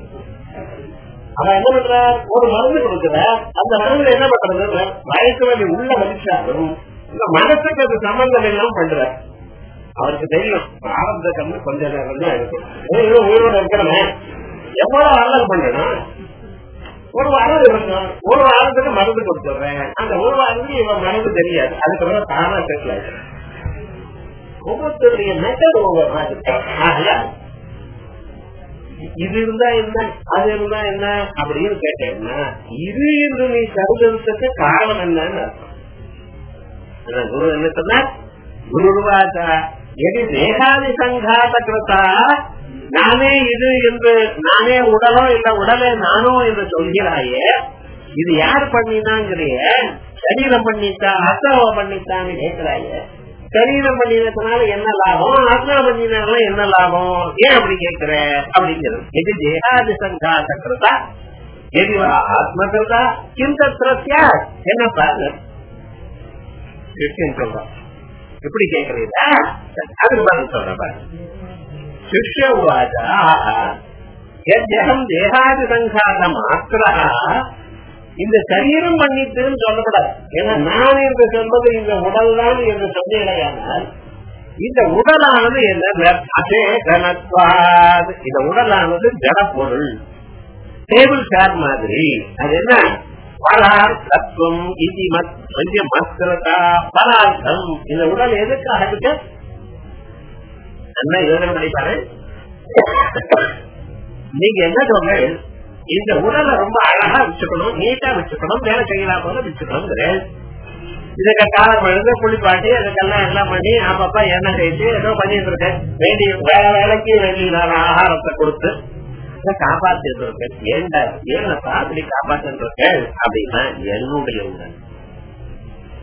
அவன் என்ன பண்றார் ஒரு மருந்து கொடுக்கிறார் அந்த மருந்து என்ன பண்றது வயசு வலி உள்ள வலிச்சாலும் இந்த மனசுக்கு அது சம்பந்தம் எல்லாம் பண்றார் அவருக்கு தெரியும் ஆரம்ப கம்மி கொஞ்ச நேரம் தான் இருக்கும் ஏதோ உயிரோட இருக்கிறவன் எவ்வளவு நல்லது பண்ணணும் ஒரு வாரம் இருக்கணும் ஒரு வாரத்துக்கு மருந்து கொடுத்துடுறேன் அந்த ஒரு வாரத்துக்கு இவன் மருந்து தெரியாது அதுக்கப்புறம் தானா செட்டில் ஆயிடும் ஒவ்வொருத்தருடைய மெத்தட் ஒவ்வொரு இது இருந்தா என்ன அது இருந்தா என்ன அப்படின்னு கேட்டேன்னா இது என்று நீ கருதுறதுக்கு காரணம் என்னன்னு அர்த்தம் குரு என்ன சொன்னார் குருவாச்சா எது தேகாதி சங்காத கிருத்தா நானே இது என்று நானே உடலோ இல்ல உடலே நானோ என்று சொல்கிறாயே இது யார் பண்ணினாங்கிறிய சரீரம் பண்ணிட்டா அத்தாவ பண்ணிட்டான்னு கேட்கிறாயே சரீரம் பண்ணினதுனால என்ன லாபம் ஆத்மா பண்ணினால என்ன லாபம் ஏன் அப்படி கேட்கிற அப்படிங்கிறது எது தேகாதி சங்காத கிருதா எது ஆத்ம கிருதா கிந்த திரஸ்யா என்ன பாருங்க கிருஷ்ணன் சொல்றான் எப்படி கேக்குறீங்களா அதுக்கு பதில் சொல்றேன் சிஷ்ய உவாச்சா எத்தகம் தேகாதி சங்காத மாத்திரா இந்த சரீரம் பண்ணிட்டுன்னு சொல்லக்கூடாது ஏன்னா நான் என்று சொல்வது இந்த உடல் தான் என்று சொன்னேனால் இந்த உடலானது என்ன அதே கனத்வாது இந்த உடலானது ஜடப்பொருள் டேபிள் சேர் மாதிரி அது என்ன பலார்த்தம் இது கொஞ்சம் மஸ்திரதா பலார்த்தம் இந்த உடல் எதுக்காக இருக்கு என்ன யோசனை பண்ணிப்பாரு நீங்க என்ன சொல்ற இந்த உடலை ரொம்ப அழகா வச்சுக்கணும் நீட்டா வச்சுக்கணும் வேலை செய்யலாம் போல வச்சுக்கணும் இதுக்கு காலம் எழுத குளிப்பாட்டி அதுக்கெல்லாம் எல்லாம் பண்ணி அப்பப்ப எண்ணெய் தேய்ச்சி ஏதோ பண்ணிட்டு இருக்கேன் வேண்டிய வேலை வேலைக்கு வேண்டிய ஆகாரத்தை கொடுத்து காப்பாத்திட்டு இருக்கேன் ஏண்டா ஏன்னப்பா அப்படி காப்பாத்திட்டு இருக்கேன் அப்படின்னா என்னுடைய உடல்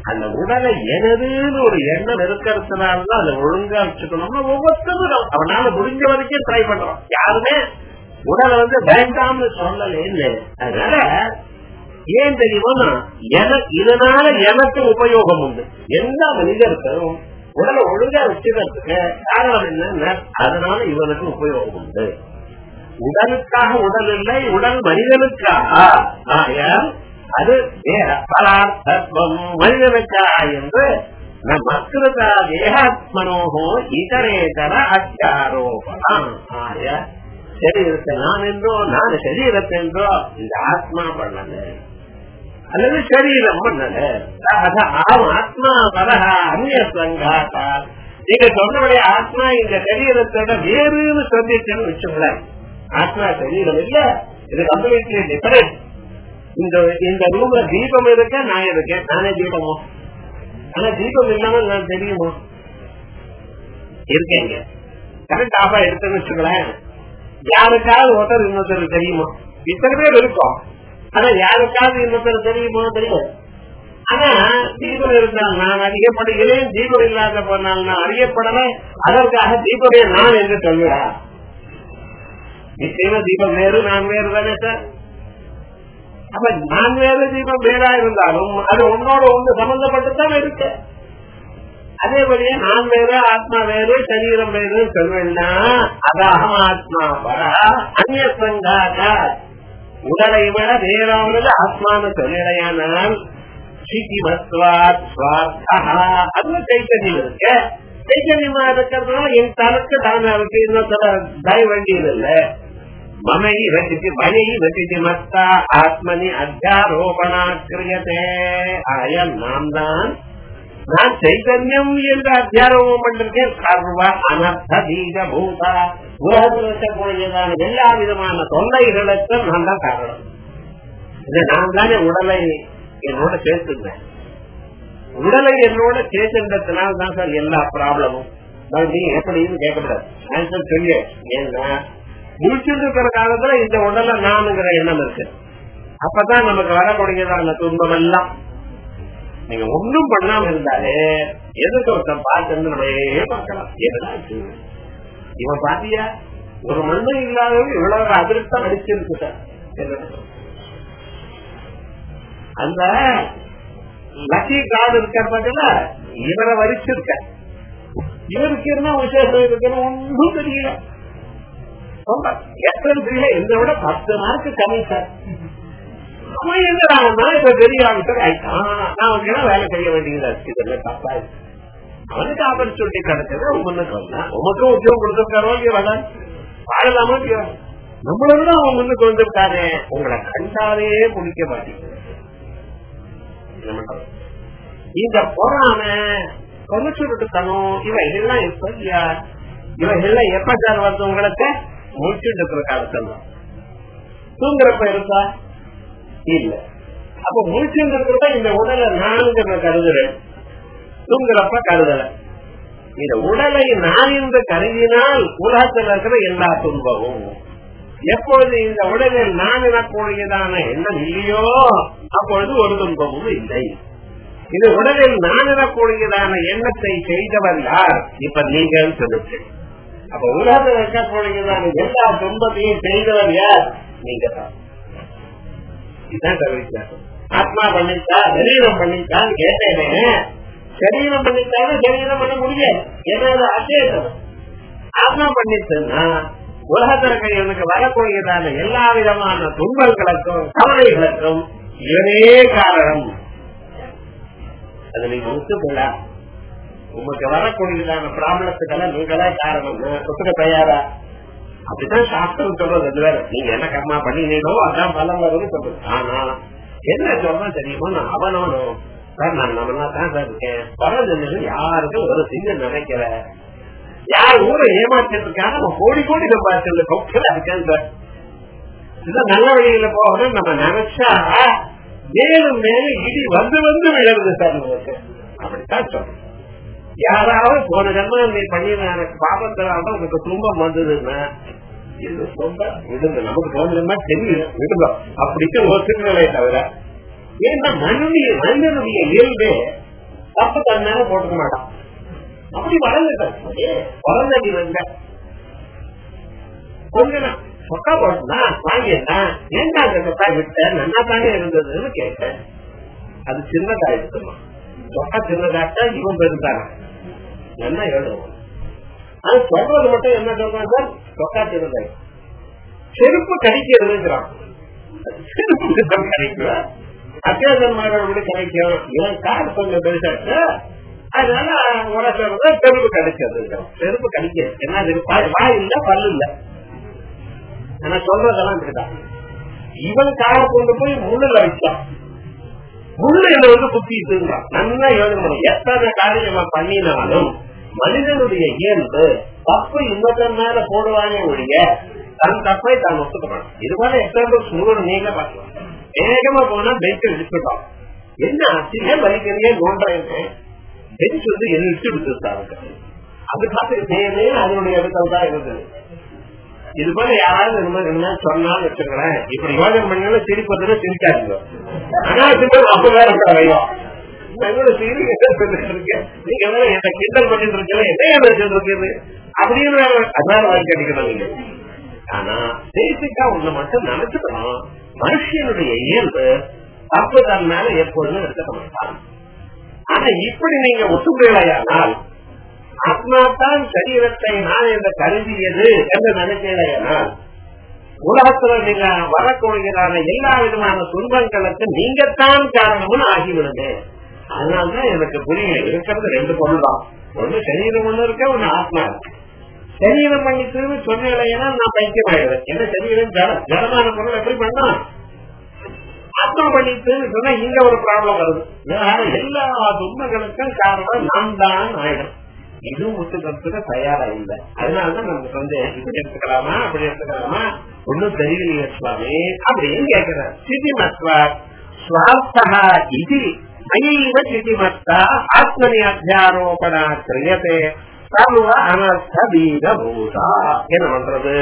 அந்த உடலை எனதுன்னு ஒரு எண்ணம் இருக்கிறதுனாலதான் அதை ஒழுங்கா வச்சுக்கணும்னா ஒவ்வொருத்தரும் அவனால முடிஞ்ச வரைக்கும் ட்ரை பண்றோம் யாருமே உடலை வந்து வேண்டாம்னு சொல்லல அதனால ஏன் தெரியுமா எனக்கு இதனால எனக்கு உபயோகம் உண்டு எல்லா மனிதருக்கும் உடலை ஒழுங்கா வச்சுக்கிறதுக்கு காரணம் என்ன அதனால இவனுக்கு உபயோகம் உண்டு உடலுக்காக உடல் இல்லை உடல் மனிதனுக்காக ஆகையால் அது வேற பலார்த்தம் மனிதனுக்காக என்று நம் அக்கிருதா தேகாத்மனோகோ இதரேதர அத்தியாரோபணம் ஆய சரீரத்தை நான் என்றோ நான் சரீரத்தென்றோ இந்த ஆத்மா பண்ணல அல்லது சரீரம் பண்ணல ஆத்மா பலகா அந்நிய சங்காத்தா நீங்க சொன்னபடி ஆத்மா இந்த சரீரத்தோட வேறுன்னு சொல்லிட்டேன்னு வச்சுங்களேன் ஆத்மா சரீரம் இல்ல இது கம்ப்ளீட்லி டிஃபரெண்ட் இந்த இந்த ரூம்ல தீபம் இருக்க நான் இருக்கேன் நானே தீபமோ ஆனா தீபம் இல்லாம நான் தெரியுமோ இருக்கேங்க கரண்ட் ஆஃபா எடுத்துன்னு வச்சுங்களேன் யாருக்காவது ஒருத்தர் இன்னொருத்தர் தெரியுமோ இத்தனை பேர் இருக்கும் ஆனா யாருக்காவது இன்னொருத்தர் தெரியுமோ தெரியும் ஆனா தீபம் இருந்தால் நான் அறியப்படுகிறேன் தீபம் இல்லாத போனால் நான் அறியப்படல அதற்காக தீபமே நான் என்று சொல்லுடா நிச்சயமா தீபம் வேறு நான் வேறு தானே சார் அப்ப நான் வேறு தீபம் வேறா இருந்தாலும் அது உன்னோட ஒண்ணு சம்பந்தப்பட்டுதான் இருக்கு அதே வழியே நான் வேறு ஆத்மா வேறு சரீரம் வேறு சொல்வேன்னா அதாகம் ஆத்மா வரா அந்நிய சங்காத உடலை விட வேறானது ஆத்மான்னு சொல்லிடையானால் அதுல சைத்தன்யம் இருக்கு சைத்தன்யமா இருக்கிறதுனால என் தனக்கு தானே இருக்கு இன்னொருத்தர தய வேண்டியது இல்ல மமை ரசித்து மயை ரசித்து மத்தா ஆத்மனி அத்தியாரோபணா கிரியதே ஆய நாம் தான் நான் சைதன்யம் என்று அத்தியாரோபம் பண்ணிருக்கேன் சர்வ அனர்த்த பீஜ பூதா உலகத்தில் இருக்கக்கூடியதான எல்லா விதமான தொல்லைகளுக்கும் நான் தான் காரணம் இதை நான் தானே உடலை என்னோட சேர்த்துருந்தேன் உடலை என்னோட சேர்த்துன்றதுனால தான் சார் எல்லா ப்ராப்ளமும் நீ எப்படின்னு கேட்கக்கூடாது ஆன்சர் சொல்லு ஏன்னா முடிச்சுட்டு இருக்கிற காலத்துல இந்த உடலை நானுங்கிற எண்ணம் இருக்கு அப்பதான் நமக்கு வரக்கூடியதான துன்பம் எல்லாம் நீங்க ஒன்னும் பண்ணாம இருந்தாலே எதுக்கு ஒருத்தன் பார்த்து நம்ம பார்க்கலாம் எதுனாச்சு இவன் பாத்தியா ஒரு மண்ணு இல்லாதவங்க இவ்வளவு அதிருப்தம் அடிச்சிருக்கு சார் அந்த லக்கி கார்டு இருக்க பாத்தீங்கள இவரை வரிச்சிருக்க இவருக்கு என்ன விசேஷம் இருக்குன்னு ஒன்றும் தெரியல எத்தனை தெரியல இந்த விட பத்து மார்க்கு கம்மி சார் அவன் என்ன இப்ப பெரிய ஆஃபீஸர் ஆயிட்டான் நான் வேலை செய்ய வேண்டியதா இருக்கு இதெல்லாம் தப்பா இருக்கு அவனுக்கு ஆப்பர்ச்சுனிட்டி கிடைச்சது உமனுக்கு வந்தான் உமக்கும் உத்தியோகம் கொடுத்திருக்காரோ வர வாழலாமோ இல்லையோ நம்மளோட அவன் முன்னுக்கு வந்திருக்காரு உங்களை கண்டாலே முடிக்க மாட்டேங்குது இந்த பொறாம கொலைச்சுருட்டுத்தனம் இவைகள்லாம் எப்ப இல்லையா இவைகள்லாம் எப்ப சார் வருது உங்களுக்கு முடிச்சுட்டு இருக்கிற காலத்துல தூங்குறப்ப இருக்கா இல்ல அப்ப முடிச்சுட்டு இருக்கிறதா இந்த உடலை நான்கிற கருதுறேன் தூங்குறப்ப கருதல இந்த உடலை நான் என்று கருதினால் உலகத்தில் இருக்கிற எல்லா துன்பமும் எப்பொழுது இந்த உடலில் நான் எனக்கூடியதான எண்ணம் இல்லையோ அப்பொழுது ஒரு துன்பமும் இல்லை இது உடலில் நான் எனக்கூடியதான எண்ணத்தை செய்தவர் யார் இப்ப நீங்கள் சொல்லுங்க அப்ப உலகத்தில் இருக்கக்கூடியதான எல்லா துன்பத்தையும் செய்தவர் யார் நீங்க தான் இதுதான் வித்தியாசம் ஆத்மா பண்ணிட்டா சரீரம் பண்ணிட்டான்னு கேட்டேனே சரீரம் பண்ணிட்டாலும் சரீரம் பண்ண முடியாது ஏன்னா அச்சேதம் ஆத்மா பண்ணிட்டுன்னா உலகத்திற்கு எனக்கு வரக்கூடியதான எல்லா விதமான துன்பங்களுக்கும் கவலைகளுக்கும் இவனே காரணம் அது நீங்க ஒத்துக்கல உங்களுக்கு வரக்கூடியதான ப்ராப்ளத்துக்கெல்லாம் நீங்களே காரணம் ஒத்துக்க தயாரா அப்படித்தான் சாஸ்திரம் சொல்றது அது வேற நீங்க என்ன கர்மா பண்ணினீங்களோ அதான் பலம் வரும்னு சொல்றது ஆனா என்ன சொல்றேன் தெரியுமா நான் அவனவனும் சார் நான் நம்ம தான் சார் இருக்கேன் பரவாயில்ல யாருக்கும் ஒரு சிங்க நினைக்கல யார் ஊரை ஏமாற்றிருக்காங்க நம்ம கோடி கோடி சம்பாதிச்சது கொக்கல இருக்கேன் சார் இதான் நல்ல வழியில போகணும் நம்ம நினைச்சா மேலும் மேலும் இடி வந்து வந்து விழுறது சார் நமக்கு அப்படித்தான் சொல்றேன் யாராவது போன ஜன்மம் நீ பண்ணின எனக்கு பாபத்தினால உனக்கு துன்பம் வந்ததுன்னா இது ரொம்ப விடுங்க நமக்கு தோணுதுன்னா தெரியும் விடுங்க அப்படிக்கு ஒத்துக்கலே தவிர ஏன்னா மனித மனிதனுடைய இயல்பே தப்பு தன்னால போட்டுக்க மாட்டான் அப்படி வளர்ந்துட்டான் வளர்ந்தடி வந்த கொஞ்சம் சொக்கா போட்டுனா வாங்கினா ஏன்டா அந்த சொக்கா விட்ட நல்லா தானே இருந்ததுன்னு கேட்டேன் அது சின்னதா இருக்குமா சொக்கா சின்னதாட்டா இவன் பெருந்தாங்க என்ன எழுதுவோம் அது சொல்றது மட்டும் என்ன சொல்றான் சார் சொக்கா சின்னதாய் செருப்பு கடிக்கிறதுங்கிறான் செருப்பு கிடைக்கும் அத்தியாசமாக கிடைக்கும் இவன் கார் கொஞ்சம் பெருசாச்சு அதனால உடச்சது செருப்பு கிடைச்சது செருப்பு கடிக்க என்ன அது வாய் இல்ல பல்லு இல்ல ஆனா சொல்றதெல்லாம் இப்படிதான் இவன் காரை கொண்டு போய் முள்ளுல வச்சான் முள்ளு என்ன வந்து குத்திட்டு நல்லா எழுதணும் எத்தனை காரியம் பண்ணினாலும் மனிதனுடைய இயல்பு தப்பு இன்னொருத்தன் மேல போடுவானே ஒழிய தன் தப்பை தான் ஒத்துக்கணும் இது போல எக்ஸாம்பிள் நூறு நீங்க பார்க்கலாம் வேகமா போனா பெஞ்ச் இழுத்துட்டோம் என்ன ஆச்சு ஏன் வலிக்கிறீங்க நோன்றேன் பெஞ்ச் வந்து என்ன இழுத்து விட்டுருக்காங்க அது பார்த்து அதனுடைய இடத்துல தான் இருந்தது இது போல யாராவது என்ன சொன்னாலும் வச்சுக்கிறேன் இப்படி யோஜனை பண்ணா சிரிப்பதுன்னு சிரிக்காதீங்க ஆனா அப்ப வேற வையும் நீங்க வேற என்ன கிண்டல் பண்ணிட்டு இருக்கல என்ன வச்சுட்டு இருக்குது அப்படின்னு வேற அதான் வாழ்க்கை அடிக்கணும் நீங்க ஆனா பேசிக்கா ஒண்ணு மட்டும் நினைச்சுக்கணும் மனுஷனுடைய இயல்பு தப்பு தன் மேல எப்பொழுதும் எடுத்துக்க மாட்டான் ஆனா இப்படி நீங்க ஒத்துக்கலையானால் ஆத்மா தான் சரீரத்தை நான் என்று கருதியது என்று நினைக்கிறேனால் உலகத்துல நீங்க வரக்கூடியதான எல்லா விதமான துன்பங்களுக்கு நீங்கத்தான் காரணம்னு ஆகிவிடுது அதனாலதான் எனக்கு புரியல இருக்கிறது ரெண்டு பொருள் தான் ஒண்ணு சரீரம் ஒண்ணு இருக்க ஒண்ணு ஆத்மா இருக்கு சரீரம் பண்ணிட்டு சொன்னீங்கன்னா நான் பைத்தியம் ஆயிடுவேன் என்ன சரீரம் ஜட ஜடமான பொருள் எப்படி பண்ணா ஆத்மா பண்ணிட்டுன்னு சொன்னா இங்க ஒரு ப்ராப்ளம் வருது எல்லா துன்பங்களுக்கும் காரணம் நான் தான் ஆயிடும் இதுவும் ஒத்துக்கிறதுக்கு தயாரா இல்லை அதனாலதான் நமக்கு வந்து இப்படி எடுத்துக்கலாமா அப்படி எடுத்துக்கலாமா ஒன்னும் தெரியலையே சுவாமி அப்படின்னு கேட்கிறார் சிதிமத்வா சுவார்த்தா இது மயைவ சிதிமத்தா ஆத்மனி அத்தியாரோபணா கிரியதே சர்வ அனர்த்த பீத பூதா என்ன பண்றது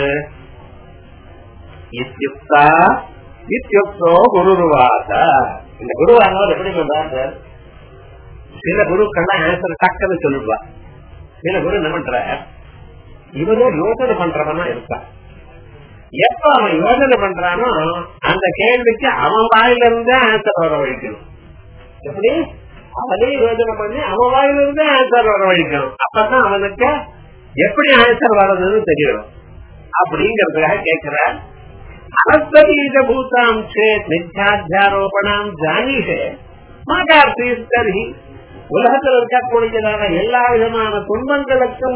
இத்தியுக்தா இத்தியுக்தோ குருவாச இந்த குருவானவர் எப்படி பண்றாரு சில குருக்கள்லாம் ஆன்சர் டக்குன்னு சொல்லிடுவா சில குரு என்ன பண்ற இவரும் யோசனை பண்றவனா இருக்கான் எப்ப அவன் யோசனை பண்றானோ அந்த கேள்விக்கு அவன் வாயில இருந்தே ஆன்சர் வர வழிக்கணும் எப்படி அவனே யோசனை பண்ணி அவன் வாயில இருந்தே ஆன்சர் வர வழிக்கணும் அப்பதான் அவனுக்கு எப்படி ஆன்சர் வர்றதுன்னு தெரியணும் அப்படிங்கறதுக்காக கேட்கிற அனஸ்தீத பூதாம் சேத் மித்யாத்தியாரோபணாம் ஜானீஷே மாகார்த்தி உலகத்தில் இருக்கக்கூடியதான எல்லா விதமான துன்பங்களுக்கும்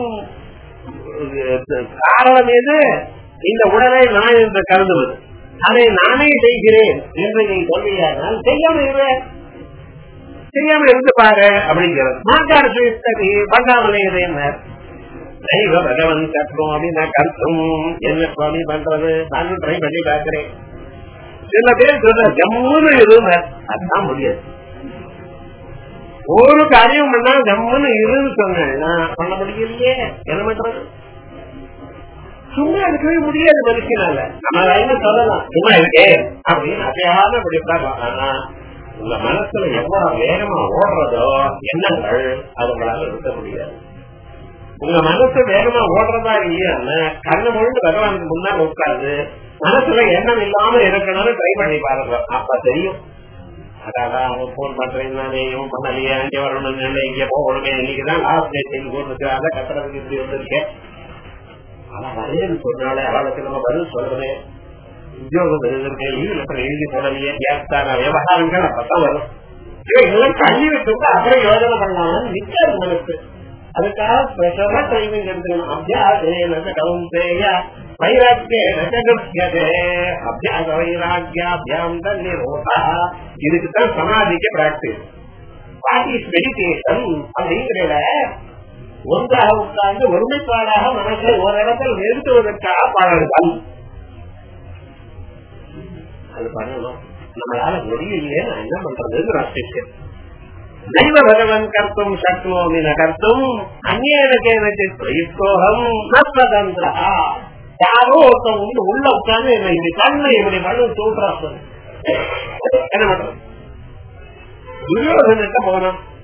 காரணம் எது இந்த உடலை நான் என்று கருதுவது அதை நானே செய்கிறேன் என்று நீ சொல்லியானால் செய்யாம இரு செய்யாம இருந்து பாரு அப்படிங்கிறது மாக்கார சுயஸ்தகி பண்ணாமலே என்ன தெய்வ பகவன் கற்கும் அப்படின்னு கருத்தும் என்ன சுவாமி பண்றது நானும் ட்ரை பண்ணி பார்க்கிறேன் சில பேர் சொல்ற ஜம்முன்னு இருந்த அதுதான் முடியாது ஒரு காரியம் பண்ணா ஜம்முன்னு இருன்னு சொன்னா பண்ண முடியலையே என்ன பண்றது சும்மா இருக்கவே முடியாது மனுஷனால நம்ம என்ன சொல்லலாம் சும்மா இருக்கே அப்படின்னு அதையாவது அப்படி உங்க மனசுல எவ்வளவு வேகமா ஓடுறதோ எண்ணங்கள் அது உங்களால இருக்க முடியாது உங்க மனசு வேகமா ஓடுறதா இல்லையான்னு கண்ணு முழுந்து பகவானுக்கு முன்னாடி உட்காந்து மனசுல எண்ணம் இல்லாம இருக்கணும்னு ட்ரை பண்ணி பாருங்க அப்ப தெரியும் அதாவது அவன் போன் பண்றேன் இவன் பண்ணலையே அங்கே வரணும் இங்க போகணுமே இன்னைக்குதான் லாஸ்ட் டேட் போட்டு அதை கட்டுறதுக்கு இப்படி வந்திருக்கேன் ஆனா வரேன்னு சொன்னாலே அவளுக்கு நம்ம பதில் சொல்றதே உத்தியோகம் எழுதிருக்கேன் லீவ் லெட்டர் எழுதி போடலையே ஏற்கான விவகாரங்கள் அப்பதான் வரும் இதெல்லாம் தள்ளி விட்டு அப்புறம் யோஜனை பண்ணலாம் நிக்காது மனசு அதுக்காக ஸ்பெஷலா ட்ரைனிங் எடுத்துக்கணும் அபியாசேன கவுந்தேய வைராக்கியதே அபியாச வைராக்கியாபியாம் நிரோதா இதுக்குதான் சமாதிக்க பிராக்டிஸ் வாட் இஸ் மெடிடேஷன் அப்படிங்கிறத ஒன்றாக உட்கார்ந்து ஒருமைப்பாடாக மனசை ஓரிடத்தில் நிறுத்துவதற்காக பாடல்கள் அது பண்ணணும் நம்மளால முடியலையே நான் என்ன பண்றதுன்னு ரசிச்சேன் தெய்வ பகவன் கர்த்தும் சக்னோமி நகர்த்தும் அந்நேனக்கேன பிரயுக்தோகம் நஸ்வதந்திரா யாரோ ஒருத்தவங்க வந்து உள்ள உட்கார்ந்து என்ன இப்படி கண்ணை இப்படி மண்ணு தூட்டுறாங்க என்ன பண்றது துரியோதனுக்கு போனோம்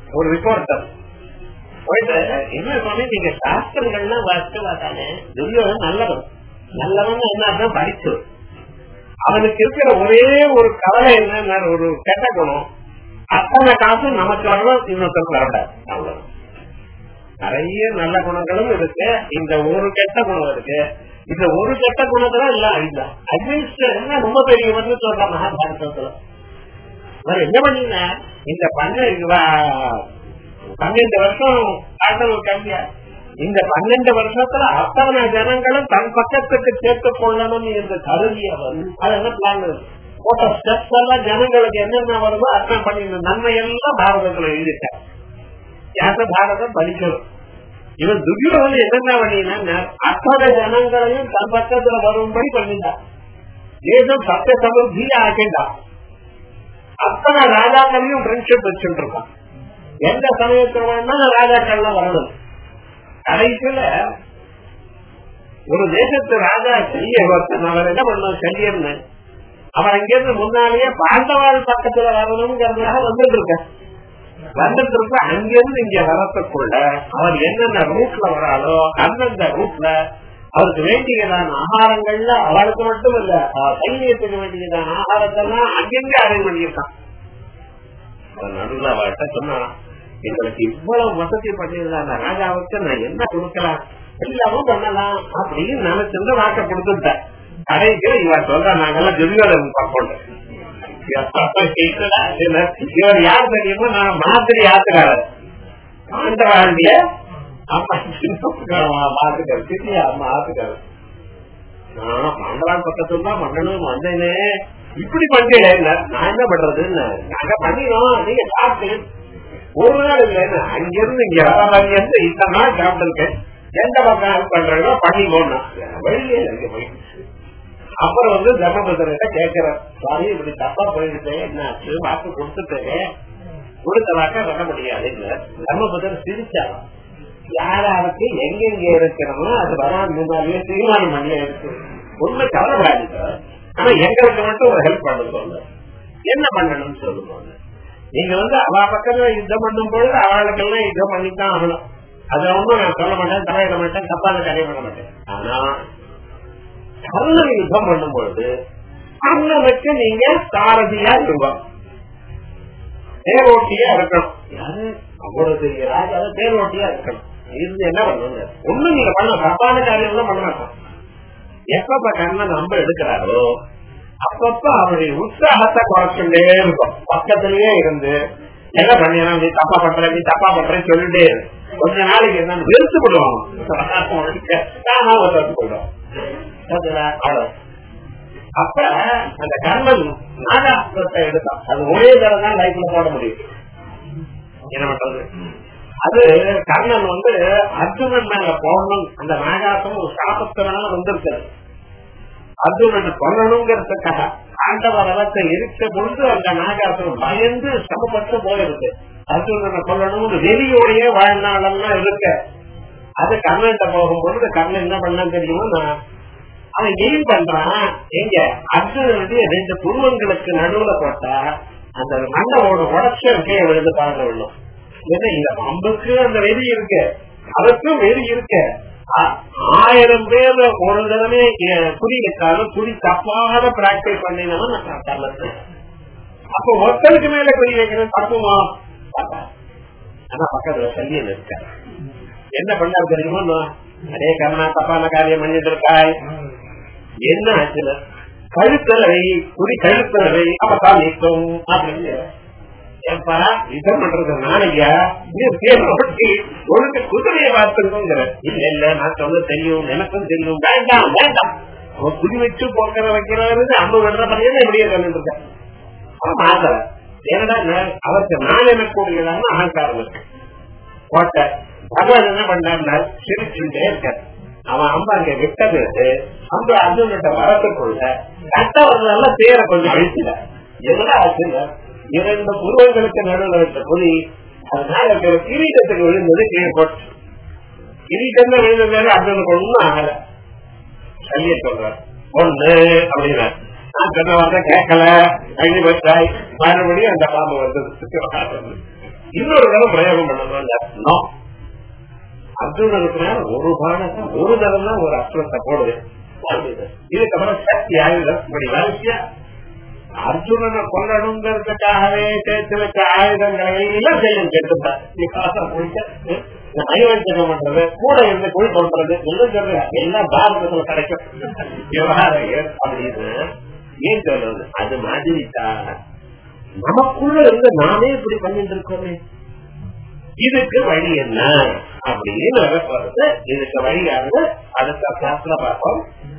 ஒரு ரிப்போர்ட்டர் போயிட்டு என்ன சுவாமி நீங்க சாஸ்திரங்கள்லாம் வாசிச்சவா தானே துரியோதன் நல்லவன் நல்லவன் என்ன அர்த்தம் படிச்சு அவனுக்கு இருக்கிற ஒரே ஒரு கவலை என்ன ஒரு கெட்ட குணம் அத்தனை காசும் நமக்கு வரணும் இன்னொருத்தருக்கு வரக்கூடாது அவ்வளவு நிறைய நல்ல குணங்களும் இருக்கு இந்த ஒரு கெட்ட குணம் இருக்கு இந்த ஒரு கெட்ட குணத்துல எல்லாம் அழிதான் அட்மினிஸ்ட்ரேஷன் ரொம்ப பெரிய வந்து சொல்ற மகாபாரதத்துல அவர் என்ன பண்ணீங்க இந்த பன்னெண்டு பன்னெண்டு வருஷம் ஆண்டவர் கல்வியா இந்த பன்னெண்டு வருஷத்துல அத்தனை ஜனங்களும் தன் பக்கத்துக்கு சேர்த்துக் கொள்ளணும் என்று கருதியவன் அதெல்லாம் பிளான் போட்ட ஸ்டெப்ஸ் எல்லாம் ஜனங்களுக்கு என்னென்ன வருதோ அர்த்தம் பண்ணி நன்மை எல்லாம் பாரதத்துல எழுதிட்டார் யாத்த பாரதம் படிக்கணும் இவன் துரியோதன் என்னென்ன பண்ணினா அத்தனை ஜனங்களையும் தன் பக்கத்துல வரும்படி பண்ணிட்டான் தேசம் சத்திய சமர்த்தியா ஆக்கிட்டான் அத்தனை ராஜாக்களையும் ஃப்ரெண்ட்ஷிப் வச்சுட்டு இருக்கான் எந்த சமயத்துல வேணா ராஜாக்கள்லாம் வரணும் கடைசியில ஒரு தேசத்து ராஜா செய்ய ஒருத்தன் அவர் என்ன பண்ணும் சல்லியர்னு அவன் அங்கிருந்து முன்னாலேயே பாண்டவாள் பக்கத்துல வரணுங்கிறதுனால வந்துட்டு இருக்க வந்துட்டு இருக்க அங்கிருந்து இங்க வரத்துக்குள்ள அவர் என்னென்ன ரூட்ல வராலோ அந்தந்த ரூட்ல அவருக்கு வேண்டியதான ஆகாரங்கள்ல அவளுக்கு மட்டும் இல்ல சைனியத்துக்கு வேண்டியதான ஆகாரத்தெல்லாம் அங்கெங்க அரேஞ்ச் பண்ணியிருக்கான் நடுவில் அவர்கிட்ட சொன்னா எங்களுக்கு இவ்வளவு வசதி பண்ணியிருந்த ராஜாவுக்கு நான் என்ன கொடுக்கலாம் எல்லாமும் பண்ணலாம் அப்படின்னு நினைச்சிருந்து வாக்க கொடுத்துட்டேன் கடைக்கு இவர் சொல்ற நாங்கெல்லாம் துரியோதன் பார்ப்போம் இவர் யார் தெரியுமோ நான் மாதிரி ஆத்துக்காரர் ஆண்டவாண்டிய அம்மா ஆத்துக்காரர் சிட்டியா அம்மா ஆத்துக்காரர் நான் பாண்டவாள் பக்கத்துல தான் பண்ணணும் வந்தேனே இப்படி பண்றீங்க நான் என்ன பண்றதுன்னு நாங்க பண்ணிடுறோம் நீங்க சாப்பிட்டு ஒரு நாள் இல்ல அங்கிருந்து இங்க வர இத்தனை நாள் சாப்பிட்டுருக்கேன் எந்த பக்கம் பண்றீங்களோ பண்ணிக்கோன்னா வெளியே இருக்கு போயிட்டு அப்புறம் வந்து தர்மபுத்திரட்ட கேட்கிறேன் சாரி இப்படி தப்பா போயிடுச்சேன் என்ன வாக்கு கொடுத்துட்டேன் கொடுத்த வாக்க வர முடியாது தர்மபுத்திரன் சிரிச்சாலும் யாராருக்கு எங்கெங்க இருக்கிறோமோ அது வராது முன்னாடியே தீர்மானம் பண்ணி இருக்கு உண்மை கவலைப்படாது ஆனா எங்களுக்கு மட்டும் ஒரு ஹெல்ப் பண்ணுங்க என்ன பண்ணணும்னு சொல்லுங்க நீங்க வந்து அவ பக்கத்துல யுத்தம் பண்ணும் பொழுது அவளுக்கெல்லாம் யுத்தம் பண்ணித்தான் ஆகணும் அதை ஒண்ணும் நான் சொல்ல மாட்டேன் தலையிட மாட்டேன் தப்பான கரைய பண்ண மாட்டேன் ஆனா கர்ணன் யுத்தம் பண்ணும் பொழுது கர்ணனுக்கு நீங்க சாரதியா இருக்கும் தேரோட்டியா இருக்கணும் யாரு அவ்வளவு பெரிய ராஜா தேரோட்டியா இருக்கணும் இருந்து என்ன பண்ணுங்க ஒண்ணும் நீங்க பண்ண தப்பான காரியம் எல்லாம் பண்ண மாட்டோம் எப்பப்ப கண்ணன் நம்ப எடுக்கிறாரோ அப்பப்ப அவருடைய உற்சாகத்தை குறைச்சுட்டே இருக்கும் பக்கத்திலேயே இருந்து என்ன பண்ணியா நீ தப்பா பண்ற நீ தப்பா பண்றேன்னு சொல்லிட்டே இருக்கு கொஞ்ச நாளைக்கு என்ன வெறுத்து போடுவாங்க அப்ப அந்த கர்மன் நாகாஸ்திரத்தை எடுத்தான் அது ஒரே தடவை தான் லைஃப்ல போட முடியும் என்ன பண்றது அது கர்ணன் வந்து அர்ஜுனன் மேல போடணும் அந்த நாகாசம் ஒரு சாபத்தினால வந்திருக்கிறது அர்ஜுனன் கொல்லணுங்கிறதுக்காக ஆண்டவ ரவத்தை இருக்க பொழுது அந்த நாகாசம் பயந்து சமப்பட்டு போயிருக்கு அர்ஜுனனை கொல்லணும்னு வெளியோடைய வாழ்நாளெல்லாம் இருக்க அது கர்ணன்ட்ட போகும்பொழுது கர்ணன் என்ன பண்ண தெரியுமா அவன் எய்ம் பண்றான் எங்க அர்ஜுனனுடைய ரெண்டு புருவங்களுக்கு நடுவுல போட்டா அந்த மண்ணோட உடச்சு இருக்கே விழுந்து பாருங்க விழும் ஏன்னா இந்த அம்புக்கு அந்த வெறி இருக்கு அதுக்கும் வெறி இருக்கு ஆயிரம் பேர் ஒரு தடவை குறி வச்சாலும் குறி தப்பாத பிராக்டிஸ் பண்ணினவன் நான் தள்ளது அப்ப ஒருத்தருக்கு மேல குறி வைக்கிறது தப்புமா ஆனா பக்கத்துல சல்லியன் இருக்க என்ன பண்ணாரு தெரியுமா அதே கர்ணா தப்பான காரியம் பண்ணிட்டு இருக்காய் என்ன ஆச்சுல கழுத்தலை குறி கழுத்தலை அப்பதான் நிற்கும் அப்படின்னு ஏப்பா யுத்தம் பண்றது நாளையா உனக்கு குதிரையை பார்த்துருக்கோங்கிற இல்ல இல்ல நான் சொல்ல தெரியும் எனக்கும் தெரியும் வேண்டாம் வேண்டாம் அவன் குடி வச்சு போக்கிற வைக்கிறது அம்பு விடுற பையன் எப்படியே கண்டுட்டு இருக்க அவன் மாத்தல ஏன்னா அவருக்கு நான் எனக்கூடியதான அகங்காரம் இருக்கு கோட்டை பகவான் என்ன பண்ணார் சிரிச்சுட்டே இருக்க அவன் அம்பா அங்க விட்டது அம்பு அர்ஜுன்கிட்ட வரத்துக்குள்ள கட்டவர்கள பேரை கொஞ்சம் அழிச்சுல என்ன ஆச்சுல இரண்டு புருவங்களுக்கு நடுவில் வைத்த புலி அதனால கிரீட்டத்துக்கு விழுந்தது கீழே போட்டு கிரீட்டம் விழுந்தது அர்ஜுனுக்கு ஒண்ணும் ஆகல சல்லிய சொல்றார் ஒண்ணு அப்படின்னா நான் சொன்ன வார்த்தை கேட்கல அழி வச்சாய் மறுபடியும் அந்த பாம்பு வந்து இன்னொரு தடவை பிரயோகம் பண்ணணும் அர்ஜுனனுக்கு மேல ஒரு பானத்தை ஒரு தரம் தான் ஒரு அஸ்திரத்தை போடுது இதுக்கப்புறம் சக்தி ஆயுதம் இப்படி வரிசையா அர்ஜுனனை கொல்லணுங்கிறதுக்காகவே சேர்த்து வச்ச ஆயுதங்களை எல்லாம் செய்யும் கேட்டுட்டான் அயவஞ்சகம் பண்றது கூட இருந்து குழி தோன்றது எல்லாம் சொல்றது எல்லாம் பாரதத்துல கிடைக்கும் விவகாரம் அப்படின்னு ஏன் சொல்றது அது மாதிரி தான் நமக்குள்ள இருந்து நாமே இப்படி பண்ணிட்டு இருக்கோமே இதுக்கு வழி என்ன அப்படின்னு வரப்போறது இதுக்கு வழியானது அடுத்த கிளாஸ்ல பார்ப்போம்